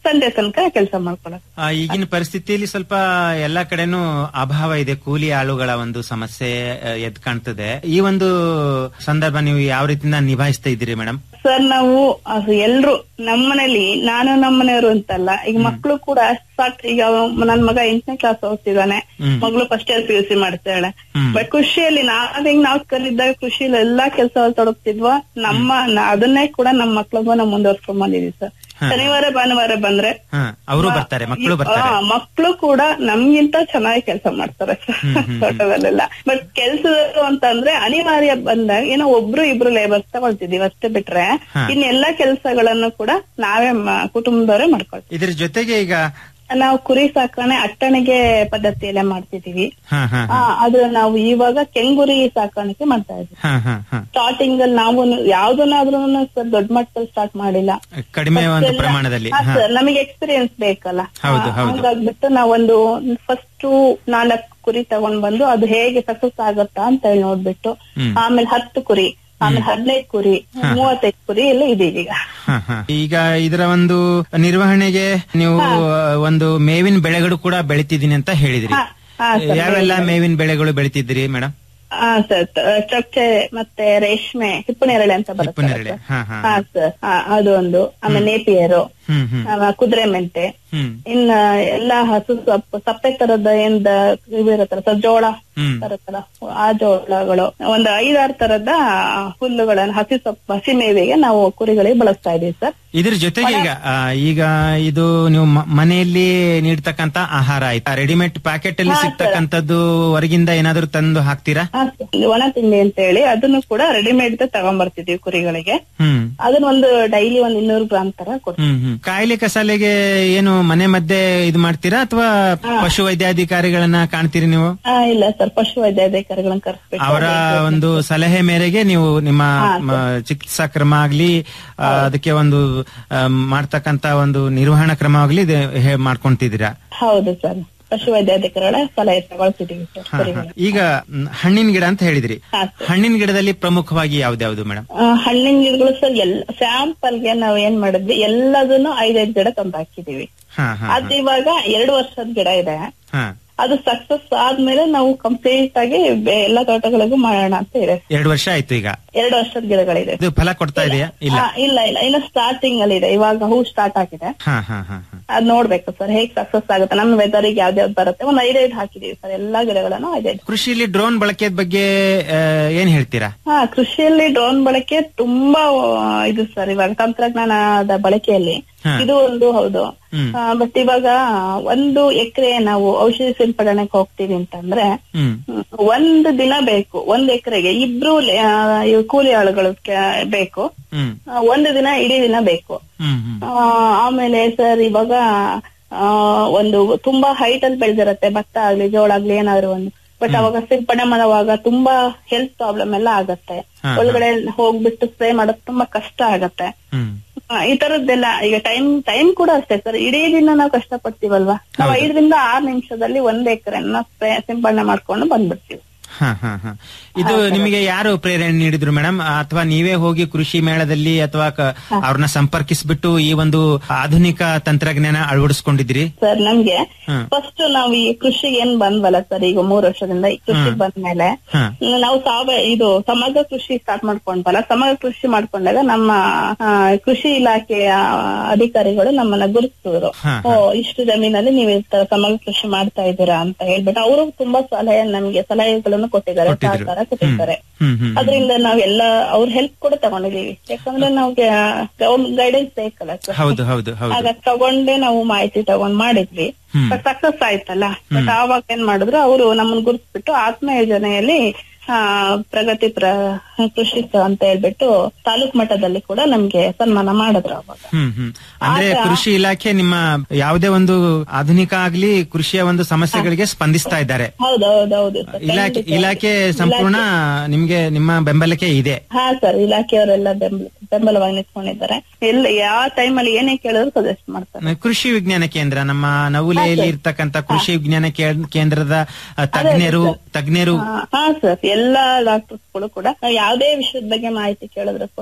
ಸಂಜೆ ತನಕ ಕೆಲಸ ಮಾಡ್ಕೊಳ್ಳೋದು ಆ, ಈಗಿನ ಪರಿಸ್ಥಿತಿಯಲ್ಲಿ ಸ್ವಲ್ಪ ಎಲ್ಲಾ ಕಡೆನೂ ಅಭಾವ ಇದೆ ಕೂಲಿ ಆಳುಗಳ ಒಂದು ಸಮಸ್ಯೆ ಆ, ಎದ್ ಕಾಣ್ತದೆ ಈ ಒಂದು ಸಂದರ್ಭ ನೀವು ಯಾವ ರೀತಿಯಿಂದ ನಿಭಾಯಿಸ್ತಾ ಇದ್ದೀರಿ ಮೇಡಮ್ ಸರ್ ನಾವು ಅದು ಎಲ್ರು ನಮ್ಮನೇಲಿ ನಾನು ನಮ್ಮನೆಯವರು ಅಂತಲ್ಲ ಈಗ ಮಕ್ಕಳು ಕೂಡ ಸಾಕ್ ಈಗ ನನ್ ಮಗ ಎಂಟನೇ ಕ್ಲಾಸ್ ಓದ್ತಿದ್ದಾನೆ ಹ್ಮ್. ಮಗಳು first year P U C ಮಾಡ್ತಾಳೆ ಹ್ಮ್. ಬಟ್ ಕೃಷಿಯಲ್ಲಿ ನಾವ್ ಹೆಂಗ್ ನಾವ್ ಕಲಿದ್ದಾಗ ಕೃಷಿಯಲ್ಲಿ ಎಲ್ಲಾ ಕೆಲಸ ತೊಡಗ್ತಿದ್ವೋ ನಮ್ಮ ನ- ಅದನ್ನೇ ಕೂಡ ನಮ್ಮ ಮಕ್ಳಿಗೂ ನಾವು ಮುಂದುವರ್ಸ್ಕೊಂಡ್ ಬಂದಿದೀವಿ ಸರ್ ಹಾ. ಶನಿವಾರ ಭಾನುವಾರ ಬಂದ್ರೆ ಹಾ ಅವರು ಬರ್ತಾರೆ ಮಕ್ಕಳು ಬರ್ತಾರೆ ಮಕ್ಕಳು ಕೂಡ ನಮ್ಗಿಂತ ಚೆನ್ನಾಗಿ ಕೆಲಸ ಮಾಡ್ತಾರೆ ತೋಟದಲ್ಲೆಲ್ಲ ಬಟ್ ಕೆಲ್ಸದವರು ಅಂತಂದ್ರೆ ಅನಿವಾರ್ಯ ಬಂದಾಗ ಏನೋ ಒಬ್ರು ಇಬ್ರು ಲೇಬರ್ಸ್ ತಗೊಳ್ತಿದೀವಿ ಅಷ್ಟೇ ಬಿಟ್ರೆ ಹಾ. ಇನ್ನೆಲ್ಲಾ ಕೆಲಸಗಳನ್ನು ಕೂಡ ನಾವೇ ಮ- ಕುಟುಂಬದವರೇ ಮಾಡ್ಕೊಳ್ತೀವಿ ಇದ್ರ ಜೊತೆಗೆ ಈಗ ನಾವು ಕುರಿ ಸಾಕಣೆ ಅಟ್ಟಣಿಗೆ ಪದ್ಧತಿಯಲ್ಲೇ ಮಾಡ್ತಿದೀವಿ ಹಾ ಹಾ ಆ, ಅದು ನಾವು ಇವಾಗ ಕೆಂಗುರಿ ಸಾಕಾಣಿಕೆ ಮಾಡ್ತಾ ಇದ್ವಿ ಹಾ ಹಾ ಹಾ ಸ್ಟಾರ್ಟಿಂಗ್ ಅಲ್ಲಿ ನಾವು ಯಾವ್ದನ್ನಾದ್ರೂ ಸರ್ ದೊಡ್ಡ ಮಟ್ಟದಲ್ಲಿ ಸ್ಟಾರ್ಟ್ ಮಾಡಿಲ್ಲ ಕಡಿಮೆ ಒಂದು ಎಲ್ಲ- ಪ್ರಮಾಣದಲ್ಲಿ ಹಾ, ಹಾ ಸರ್, ನಮಗೆ ಎಕ್ಸ್ಪೀರಿಯನ್ಸ್ ಬೇಕಲ್ಲ ಹೌದು, ಹೌದು. ಹಾಗಾಗ್ಬಿಟ್ಟು ನಾವೊಂದು ಫಸ್ಟ್ ನಾಲ್ಕು ಕುರಿ ತಗೊಂಡ್ ಬಂದು ಅದು ಹೇಗೆ ಸಕ್ಸಸ್ ಆಗತ್ತಾ ಅಂತ ಹೇಳಿ ನೋಡ್ಬಿಟ್ಟು ಹ್ಮ್. ಆಮೇಲೆ ಹತ್ತು ಕುರಿ ಆಮೇಲೆ ಹದಿನೈದು ಕುರಿ ಹಾ. ಮೂವತ್ತೈದು ಕುರಿ ಎಲ್ಲ ಇದೀವಿ ಈಗ ಹಾ, ಹಾ. ಈಗ ಇದರ ಒಂದು ನಿರ್ವಹಣೆಗೆ ನೀವು ಒಂದು ಮೇವಿನ ಬೆಳೆಗಳು ಕೂಡ ಬೆಳಿತಿದ್ದೀನಿ ಅಂತ ಹೇಳಿದ್ರಿ ಹಾ, ಹಾ, ಸರ್, ಯಾವೆಲ್ಲ ಮೇವಿನ ಮೇವಿನ ಬೆಳೆಗಳು ಬೆಳಿತಿದ್ರಿ ಮೇಡಮ್ ಹಾ ಸರ್ ಚೊಚ್ಚೆ ಮತ್ತೆ ರೇಷ್ಮೆ ಹಿಪ್ಪನೇರಳೆ ಅಂತ ಬರುತ್ತೆ ಹಿಪ್ಪನೇರಳೆ ಹಾ ಹಾ ಹಾ ಸರ್ ಅದು ಒಂದು ಆಮೇಲೆ ನೇಪಿಯರು ಹ್ಮ್ ಹ್ಮ್ ಆಮೇಲೆ ಕುದುರೆ ಮೆಂತೆ ಹ್ಮ್ ಇನ್ನ ಎಲ್ಲಾ ಹಸು ಸೊಪ್ಪು ಸಪ್ಪೆ ತರದ ಏನ್ ಇವು ಇರುತ್ತಲ್ಲ ಸರ್ ಜೋಳ ಹ್ಮ್ ತರುತ್ತಲ್ಲ ಆ ಜೋಳಗಳು ಒಂದು ಐದಾರು ತರದ ಹುಲ್ಲುಗಳನ್ನ ಹಸಿ ಸೊಪ್ಪು ಹಸಿ ಮೇವೆಗೆ ನಾವು ಕುರಿಗಳಿಗೆ ಬಳಸ್ತಾ ಇದೀವಿ ಸರ್ ಇದ್ರ ಜೊತೆಗೆ ಈಗ ಆ, ಈಗ ಇದು ನೀವು ಮ- ಮನೆಯಲ್ಲಿ ನೀಡ್ತಕ್ಕಂತ ಆಹಾರ ಆಯ್ತಾ ರೆಡಿಮೇಡ್ ಪ್ಯಾಕೆಟ್ ಅಲ್ಲಿ ಹಾ, ಸರ್. ಸಿಗ್ತಕ್ಕಂಥದ್ದು ಹೊರಗಿಂದ ಏನಾದ್ರು ತಂದು ಹಾಕ್ತೀರಾ ಹಾ, ಸರ್. ಇದು ಒಣ ತಿಂಡಿ ಅಂತ ಹೇಳಿ ಅದನ್ನು ಕೂಡ ರೆಡಿಮೇಡ್ ತಗೊಂಡ್ಬರ್ತಿದೀವಿ ಕುರಿಗಳಿಗೆ ಹ್ಮ್ ಅದನ್ನ ಒಂದು ಡೈಲಿ ಒಂದ್ ಇನ್ನೂರು ಗ್ರಾಮ್ ತರ ಕೊಡ್ತೀವಿ ಹ್ಮ್ ಹ್ಮ್ ಕಾಯಿಲೆ ಕಸಾಲೆಗೆ ಏನು ಮನೆ ಮಧ್ಯೆ ಇದು ಮಾಡ್ತೀರಾ ಅಥವಾ ಪಶು ವೈದ್ಯಾಧಿಕಾರಿಗಳನ್ನ ಕಾಣ್ತೀರಿ ನೀವು ಆ, ಇಲ್ಲ ಸರ್ ಪಶು ವೈದ್ಯಾಧಿಕಾರಿಗಳನ್ನ ಕರೆಸ್ಬೇಕು ಅವರ ಒಂದು ಸಲಹೆ ಮೇರೆಗೆ ನೀವು ನಿಮ್ಮ ಹಾ, ಮ, ಚಿಕಿತ್ಸಾ ಕ್ರಮ ಆಗ್ಲಿ ಆ, ಅದಕ್ಕೆ ಒಂದು ಆ, ಮಾಡ್ತಕ್ಕಂತ ಒಂದು ನಿರ್ವಹಣಾ ಕ್ರಮ ಆಗ್ಲಿ ಇದು ಹೇ- ಮಾಡ್ಕೊಂತಿದ್ದೀರಾ ಹೌದು ಸರ್ ಪಶು ವೈದ್ಯಾಧಿಕಾರಿಗಳ ಸಲಹೆ ತಗೊಳ್ತಿದೀವಿ ಸರ್ ಹಾ, ಹಾ. ಕುರಿಗಳಿಗೆ. ಈಗ ಮ್, ಹಣ್ಣಿನ ಗಿಡ ಅಂತ ಹೇಳಿದ್ರಿ ಹಾ, ಹಣ್ಣಿನ ಗಿಡದಲ್ಲಿ ಪ್ರಮುಖವಾಗಿ ಯಾವ್ದ್ಯಾವ್ದು ಮೇಡಮ್ ಆ, ಹಣ್ಣಿನ ಗಿಡಗಳು ಸರ್ ಎಲ್ಲ ಸ್ಯಾಂಪಲ್ ಗೆ ನಾವ್ ಏನ್ ಮಾಡಿದ್ವಿ ಎಲ್ಲದನ್ನು ಐದೈದು ಗಿಡ ತಂದು ಹಾಕಿದೀವಿ ಹಾ ಹಾ ಅದು ಇವಾಗ ಎರಡು ವರ್ಷದ ಗಿಡ ಇದೆ ಹಾ ಅದು ಸಕ್ಸಸ್ ಆದ್ಮೇಲೆ ನಾವು ಕಂಪ್ಲೀಟ್ ಆಗಿ ಬೆ- ಎಲ್ಲಾ ತೋಟಗಳಿಗೂ ಮಾಡೋಣ ಅಂತ ಇದೆ ಎರಡು ವರ್ಷ ಆಯ್ತು ಈಗ ಎರಡು ವರ್ಷದ ಗಿಡಗಳಿದೆ ಇದು ಫಲ ಕೊಡ್ತಾ ಇದೆಯಾ ಇಲ್ಲ ಆ, ಇಲ್ಲ ಇಲ್ಲ ಇನ್ನು ಸ್ಟಾರ್ಟಿಂಗ್ ಅಲ್ಲಿ ಇದೆ ಇವಾಗ ಹೂ ಸ್ಟಾರ್ಟ್ ಆಗಿದೆ ಹಾ ಹಾ ಹಾ ಹಾ ಅದ್ ನೋಡ್ಬೇಕು ಸರ್ ಹೇಗ್ ಸಕ್ಸಸ್ ಆಗುತ್ತೆ ನಮ್ಮ ವೆದರ್ ಗೆ ಯಾವ್ದಾವ್ದು ಬರುತ್ತೆ ಒಂದ್ ಐದೈದು ಹಾಕಿದೀವಿ ಸರ್ ಎಲ್ಲಾ ಗಿಡಗಳನ್ನು ಐದೈದು ಕೃಷಿಯಲ್ಲಿ ಡ್ರೋನ್ ಬಳಕೆ ಬಗ್ಗೆ ಆ, ಏನ್ ಹೇಳ್ತೀರಾ ಹಾ ಕೃಷಿಯಲ್ಲಿ ಡ್ರೋನ್ ಬಳಕೆ ತುಂಬಾ ಆ, ಇದು ಸರ್ ಇವಾಗ ತಂತ್ರಜ್ಞಾನದ ಬಳಕೆಯಲ್ಲಿ ಹಾ. ಇದು ಒಂದು ಹೌದು ಹ್ಮ್. ಬಟ್ ಇವಾಗ ಒಂದು ಎಕರೆ ನಾವು ಔಷಧಿ ಸಿಂಪಡಣೆಗೆ ಹೋಗ್ತೀವಿ ಅಂತಂದ್ರೆ ಹ್ಮ್ ಹ್ಮ್, ಒಂದು ದಿನ ಬೇಕು ಒಂದ್ ಎಕರೆಗೆ ಇಬ್ರು ಲೆ- ಆ, ಇವ್ ಕೂಲಿ ಆಳುಗಳು ಕೆ- ಬೇಕು ಹ್ಮ್ ಆ, ಒಂದು ದಿನ ಇಡೀ ದಿನ ಬೇಕು ಹ್ಮ್ ಹ್ಮ್ ಆ, ಆಮೇಲೆ ಸರ್ ಇವಾಗ ಆ, ಒಂದು ತುಂಬಾ ಹೈಟ್ ಅಲ್ಲಿ ಬೆಳೆದಿರತ್ತೆ ಭತ್ತ ಆಗ್ಲಿ ಜೋಳ ಆಗ್ಲಿ ಏನಾದ್ರು ಒಂದು ಬಟ್ ಅವಾಗ ಸಿಂಪಡಣೆ ಮಾಡುವಾಗ ತುಂಬಾ ಹೆಲ್ತ್ ಪ್ರಾಬ್ಲಮ್ ಎಲ್ಲ ಆಗತ್ತೆ ಹಾ, ಹಾ. ಒಳಗಡೆ ಹೋಗ್ಬಿಟ್ಟು ಸ್ಪ್ರೇ ಮಾಡೋದು ತುಂಬಾ ಕಷ್ಟ ಆಗತ್ತೆ ಹ್ಮ್ ಆ, ಈ ತರದ್ದೆಲ್ಲ ಈಗ ಟೈಮ್ ಟೈಮ್ ಕೂಡ ಅಷ್ಟೇ ಸರ್ ಇಡೀ ದಿನ ನಾವು ಕಷ್ಟ ಪಡ್ತೀವಲ್ವಾ ನಾವು ಹೌದು. ಐದರಿಂದ ಆರು ನಿಮಿಷದಲ್ಲಿ ಒಂದ್ ಎಕರೆನ ಸ್ಪ್ರೇ ಸಿಂಪಡಣೆ ಮಾಡ್ಕೊಂಡು ಬಂದ್ಬಿಡ್ತೀವಿ ಹಾ ಹಾ ಹಾ ಇದು ನಿಮಗೆ ಯಾರು ಪ್ರೇರಣೆ ನೀಡಿದ್ರು ಮೇಡಮ್ ಅಥವಾ ನೀವೇ ಹೋಗಿ ಕೃಷಿ ಮೇಳದಲ್ಲಿ ಅಥವಾ ಕ- ಅವ್ರನ್ನ ಸಂಪರ್ಕಿಸ್ಬಿಟ್ಟು ಈ ಒಂದು ಆಧುನಿಕ ತಂತ್ರಜ್ಞಾನ ಅಳವಡಿಸ್ಕೊಂಡಿದ್ರಿ ಸರ್ ನಮ್ಗೆ ಹ್ಮ್. ಫಸ್ಟ್ ನಾವು ಈ ಕೃಷಿಗೆ ಏನ್ ಬಂದ್ವಲ್ಲ ಸರ್ ಈಗ ಮೂರು ವರ್ಷದಿಂದ ಈ ಕೃಷಿಗೆ ಹ್ಮ್. ಬಂದ್ಮೇಲೆ ಹಾ ನಾವು ಸಾವ ಇದು ಸಮಗ್ರ ಕೃಷಿ ಸ್ಟಾರ್ಟ್ ಮಾಡ್ಕೊಂಡ್ವಲ್ಲ ಸಮಗ್ರ ಕೃಷಿ ಮಾಡ್ಕೊಂಡಾಗ ನಮ್ಮ ಆ, ಕೃಷಿ ಇಲಾಖೆಯ ಅಧಿಕಾರಿಗಳು ನಮ್ಮನ್ನ ಗುರುತಿಸಿದ್ರು ಹಾ, ಓ ಇಷ್ಟು ಜಮೀನಲ್ಲಿ ನೀವು ಈ ತರ ಸಮಗ್ರ ಕೃಷಿ ಮಾಡ್ತಾ ಇದ್ದೀರಾ ಅಂತ ಹೇಳ್ಬಿಟ್ಟು ಅವರು ತುಂಬಾ ಸಲಹೆ ನಮ್ಗೆ ಸಲಹೆಗಳನ್ನು ಕೊಟ್ಟಿದ್ದಾರೆ ಕೊಟ್ಟಿದ್ರು. ಸಹಕಾರ ಕೊಟ್ಟಿದ್ದಾರೆ ಹ್ಮ್ ಹ್ಮ್ ಅದರಿಂದ ನಾವೆಲ್ಲ ಅವ್ರ ಹೆಲ್ಪ್ ಕೂಡ ತಗೊಂಡಿದೀವಿ ಯಾಕಂದ್ರೆ ನಮ್ಗೆ ಗೈಡೆನ್ಸ್ ಬೇಕಲ್ಲ ಸರ್ ಹೌದು ಹೌದು ಹೌದು ಆಗ ತಗೊಂಡೇ ನಾವು ಮಾಹಿತಿ ತಗೊಂಡ್ ಮಾಡಿದ್ವಿ ಹ್ಮ್. ಸಕ್ಸಸ್ ಆಯ್ತಲ್ಲ ಬಟ್ ಆವಾಗ ಏನ್ ಮಾಡಿದ್ರು ಅವರು ನಮ್ಮನ್ನ ಗುರುತಿಸ್ಬಿಟ್ಟು ಆತ್ಮ ಯೋಜನೆಯಲ್ಲಿ ಆ, ಪ್ರಗತಿ ಪ್ರ ಕೃಷಿ ಅಂತ ಹೇಳ್ಬಿಟ್ಟು ತಾಲೂಕ್ ಮಟ್ಟದಲ್ಲಿ ಕೂಡ ನಮ್ಗೆ ಸನ್ಮಾನ ಮಾಡಿದ್ರು ಅವಾಗ ಹ್ಮ್ ಹ್ಮ್ ಅಂದ್ರೆ ಆಗ- ಕೃಷಿ ಇಲಾಖೆ ನಿಮ್ಮ ಯಾವುದೇ ಒಂದು ಆಧುನಿಕ ಆಗ್ಲಿ ಕೃಷಿಯ ಒಂದು ಸಮಸ್ಯೆಗಳಿಗೆ ಸ್ಪಂದಿಸ್ತಾ ಇದ್ದಾರೆ ಹೌದೌದೌದು ಸರ್ ಇಲಾಖೆ ಖಂಡಿತ. ಇಲಾಖೆ ಸಂಪೂರ್ಣ ನಿಮ್ಗೆ ನಿಮ್ಮ ಬೆಂಬಲಕ್ಕೆ ಇದೆ ಹಾ ಸರ್ ಇಲಾಖೆಯವರೆಲ್ಲ ಬೆಂಬಲ ಬೆಂಬಲವಾಗಿ ನಿಂತ್ಕೊಂಡಿದ್ದಾರೆ ಎಲ್ಲ ಯಾವ ಟೈಮಲ್ಲಿ ಏನೇ ಕೇಳಿದ್ರು ಸಜೆಸ್ಟ್ ಮಾಡ್ತಾರೆ ಕೃಷಿ ವಿಜ್ಞಾನ ಕೇಂದ್ರ ನಮ್ಮ ನವುಲೆಯಲ್ಲಿ ಇರ್ತಕ್ಕಂತ ಕೃಷಿ ವಿಜ್ಞಾನ ಕೇ- ಕೇಂದ್ರದ ಆ, ತಜ್ಞರು ತಜ್ಞರು ಹಾ, ಹಾ ಸರ್ ಎಲ್ಲಾ ಡಾಕ್ಟರ್ಸ್ಗಳು ಕೂಡ ನಾವ್ ಯಾವ್ದೇ ವಿಷಯದ ಬಗ್ಗೆ ಮಾಹಿತಿ ಕೇಳಿದ್ರು ಕೂಡ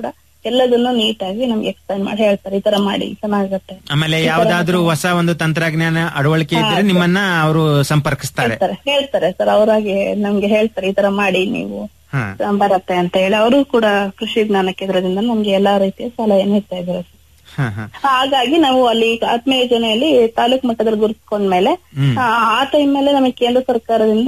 ಎಲ್ಲದನ್ನು ನೀಟಾಗಿ ನಮ್ಗೆ ಎಕ್ಸ್ಪ್ಲೈನ್ ಮಾಡಿ ಹೇಳ್ತಾರೆ ಈ ತರ ಮಾಡಿ ಚೆನ್ನಾಗತ್ತೆ ಆಮೇಲೆ ಈ ತರ ಯಾವ್ದಾದ್ರು ಹೊಸ ಒಂದು ತಂತ್ರಜ್ಞಾನ ಅಳವಡಿಕೆ ಇದ್ರೆ ಹಾ, ನಿಮ್ಮನ್ನ ಅವರು ಸಂಪರ್ಕಿಸ್ತಾರೆ ಹೇಳ್ತಾರೆ ಹೇಳ್ತಾರೆ ಸರ್ ಅವರಾಗೆ ನಮ್ಗೆ ಹೇಳ್ತಾರೆ ಈ ತರ ಮಾಡಿ ನೀವು ಹಾ ಬರತ್ತೆ ಅಂತ ಹೇಳಿ ಅವರು ಕೂಡ ಕೃಷಿ ಜ್ಞಾನ ಕೇಂದ್ರದಿಂದ ನಮ್ಗೆ ಎಲ್ಲಾ ರೀತಿಯ ಸಲಹೆ ನೀಡ್ತಾ ಇದ್ದಾರೆ sir. ಹಾ ಹಾ ಹಾಗಾಗಿ ನಾವು ಅಲ್ಲಿ ಆತ್ಮ ಯೋಜನೆಯಲ್ಲಿ ತಾಲೂಕ್ ಮಟ್ಟದಲ್ಲಿ ಗುರುತಿಸ್ಕೊಂಡ್ಮೇಲೆ ಹ್ಮ್. ಆ, ಆ ಟೈಮ್ ಮೇಲೆ ನಮಗೆ ಕೇಂದ್ರ ಸರ್ಕಾರದಿಂದ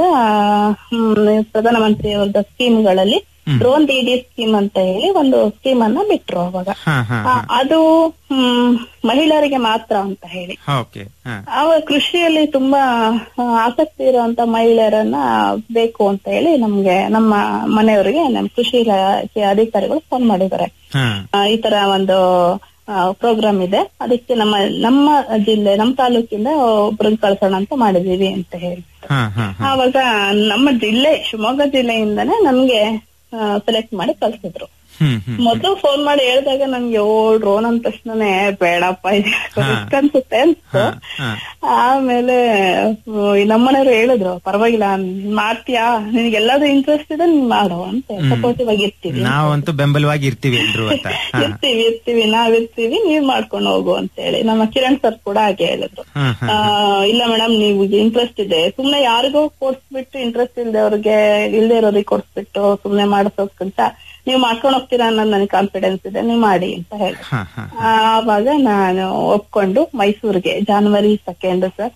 ಹ್ಮ್, ಪ್ರಧಾನಮಂತ್ರಿ ಅವರದ ಸ್ಕೀಮ್ಗಳಲ್ಲಿ ಡ್ರೋನ್ ಡಿ ಸ್ಕೀಮ್ ಅಂತ ಹೇಳಿ ಒಂದು ಸ್ಕೀಮ್ ಅನ್ನ ಬಿಟ್ರು ಅವಾಗ ಹಾ ಹಾ ಆ, ಅದು ಹ್ಮ್, ಮಹಿಳೆಯರಿಗೆ ಮಾತ್ರ ಅಂತ ಹೇಳಿ ಓಕೆ ಹಾ ಅವಾಗ ಕೃಷಿಯಲ್ಲಿ ತುಂಬಾ ಆ, ಆಸಕ್ತಿ ಇರುವಂತ ಮಹಿಳೆಯರನ್ನ ಬೇಕು ಅಂತ ಹೇಳಿ ನಮ್ಗೆ ನಮ್ಮ ಮನೆಯವರಿಗೆ ನಮ್ಮ ಕೃಷಿ ಇಲಾಖೆ ಅಧಿಕಾರಿಗಳು ಫೋನ್ ಮಾಡಿದ್ದಾರೆ ಹಾ ಆ, ಈ ತರ ಒಂದು ಪ್ರೋಗ್ರಾಮ್ ಇದೆ ಅದಕ್ಕೆ ನಮ್ಮ ನಮ್ಮ ಜಿಲ್ಲೆ ನಮ್ಮ ತಾಲೂಕಿಂದ ಒಬ್ರನ್ನ ಕಳ್ಸೋಣ ಅಂತ ಮಾಡಿದೀವಿ ಅಂತ ಹೇಳಿ ಹಾ ಹಾ ಹಾ ಆವಾಗ ನಮ್ಮ ಜಿಲ್ಲೆ ಶಿವಮೊಗ್ಗ ಜಿಲ್ಲೆಯಿಂದನೇ ನಮ್ಗೆ ಸೆಲೆಕ್ಟ್ ಮಾಡಿ ಕಳ್ಸಿದ್ರು ಹ್ಮ್ ಹ್ಮ್ ಮೊದಲು ಫೋನ್ ಮಾಡಿ ಹೇಳಿದಾಗ ನನ್ಗೆ ಓ ಡ್ರೋನ್ ಅಂದ ತಕ್ಷಣನೇ ಬೇಡಪ್ಪ ಇದು risk ಅನ್ಸುತ್ತೆ ಅನ್ಸ್ತು ಹಾ ಆಮೇಲೆ ಹ್ಮ್, ಈ ನಮ್ಮನೆಯವರು ಹೇಳಿದ್ರು ಪರವಾಗಿಲ್ಲ ಮಾಡ್ತೀಯಾ ನಿನಗೆಲ್ಲಾದ್ರೂ ಇಂಟ್ರೆಸ್ಟ್ ಇದೆ ನೀನ್ ಮಾಡು ಅಂತ ಸಪೋರ್ಟಿವ್ ಆಗಿ ಇರ್ತೀವಿ ನಾವಂತೂ ಬೆಂಬಲವಾಗಿ ಇರ್ತೀವಿ ಎಲ್ರು ಅಂತ ಹಾ ಇರ್ತೀವಿ ಇರ್ತೀವಿ ನಾವ್ ಇರ್ತೀವಿ ನೀವ್ ಮಾಡ್ಕೊಂಡು ಹೋಗು ಅಂತ ಹೇಳಿ ನಮ್ಮ ಕಿರಣ್ ಸರ್ ಕೂಡ ಹಾಗೆ ಹೇಳಿದ್ರು ಹಾ ಹಾ ಆ, ಇಲ್ಲ ಮೇಡಮ್ ನೀವು ಇಂಟ್ರೆಸ್ಟ್ ಇದೆ ಸುಮ್ನೆ ಯಾರಿಗೋ ಕೊಡ್ಸ್ಬಿಟ್ಟು ಇಂಟ್ರೆಸ್ಟ್ ಇಲ್ದೆ ಅವ್ರಿಗೆ ಇಲ್ದೇ ಇರೋರಿಗೆ ಕೊಡ್ಸ್ಬಿಟ್ಟು ಸುಮ್ನೆ ಮಾಡಿಸೋದ್ಕಿಂತ ನೀವು ಮಾಡ್ಕೊಂಡು ಹೋಗ್ತೀರಾ ಅನ್ನೋದು ನನಗೆ ಕಾನ್ಫಿಡೆನ್ಸ್ ಇದೆ ನೀವು ಮಾಡಿ ಅಂತ ಹೇಳಿ ಹಾ ಹಾ ಆವಾಗ ನಾನು ಒಪ್ಕೊಂಡು ಮೈಸೂರಿಗೆ ಜಾನ್ವರಿ ಸೆಕೆಂಡ್ ಸರ್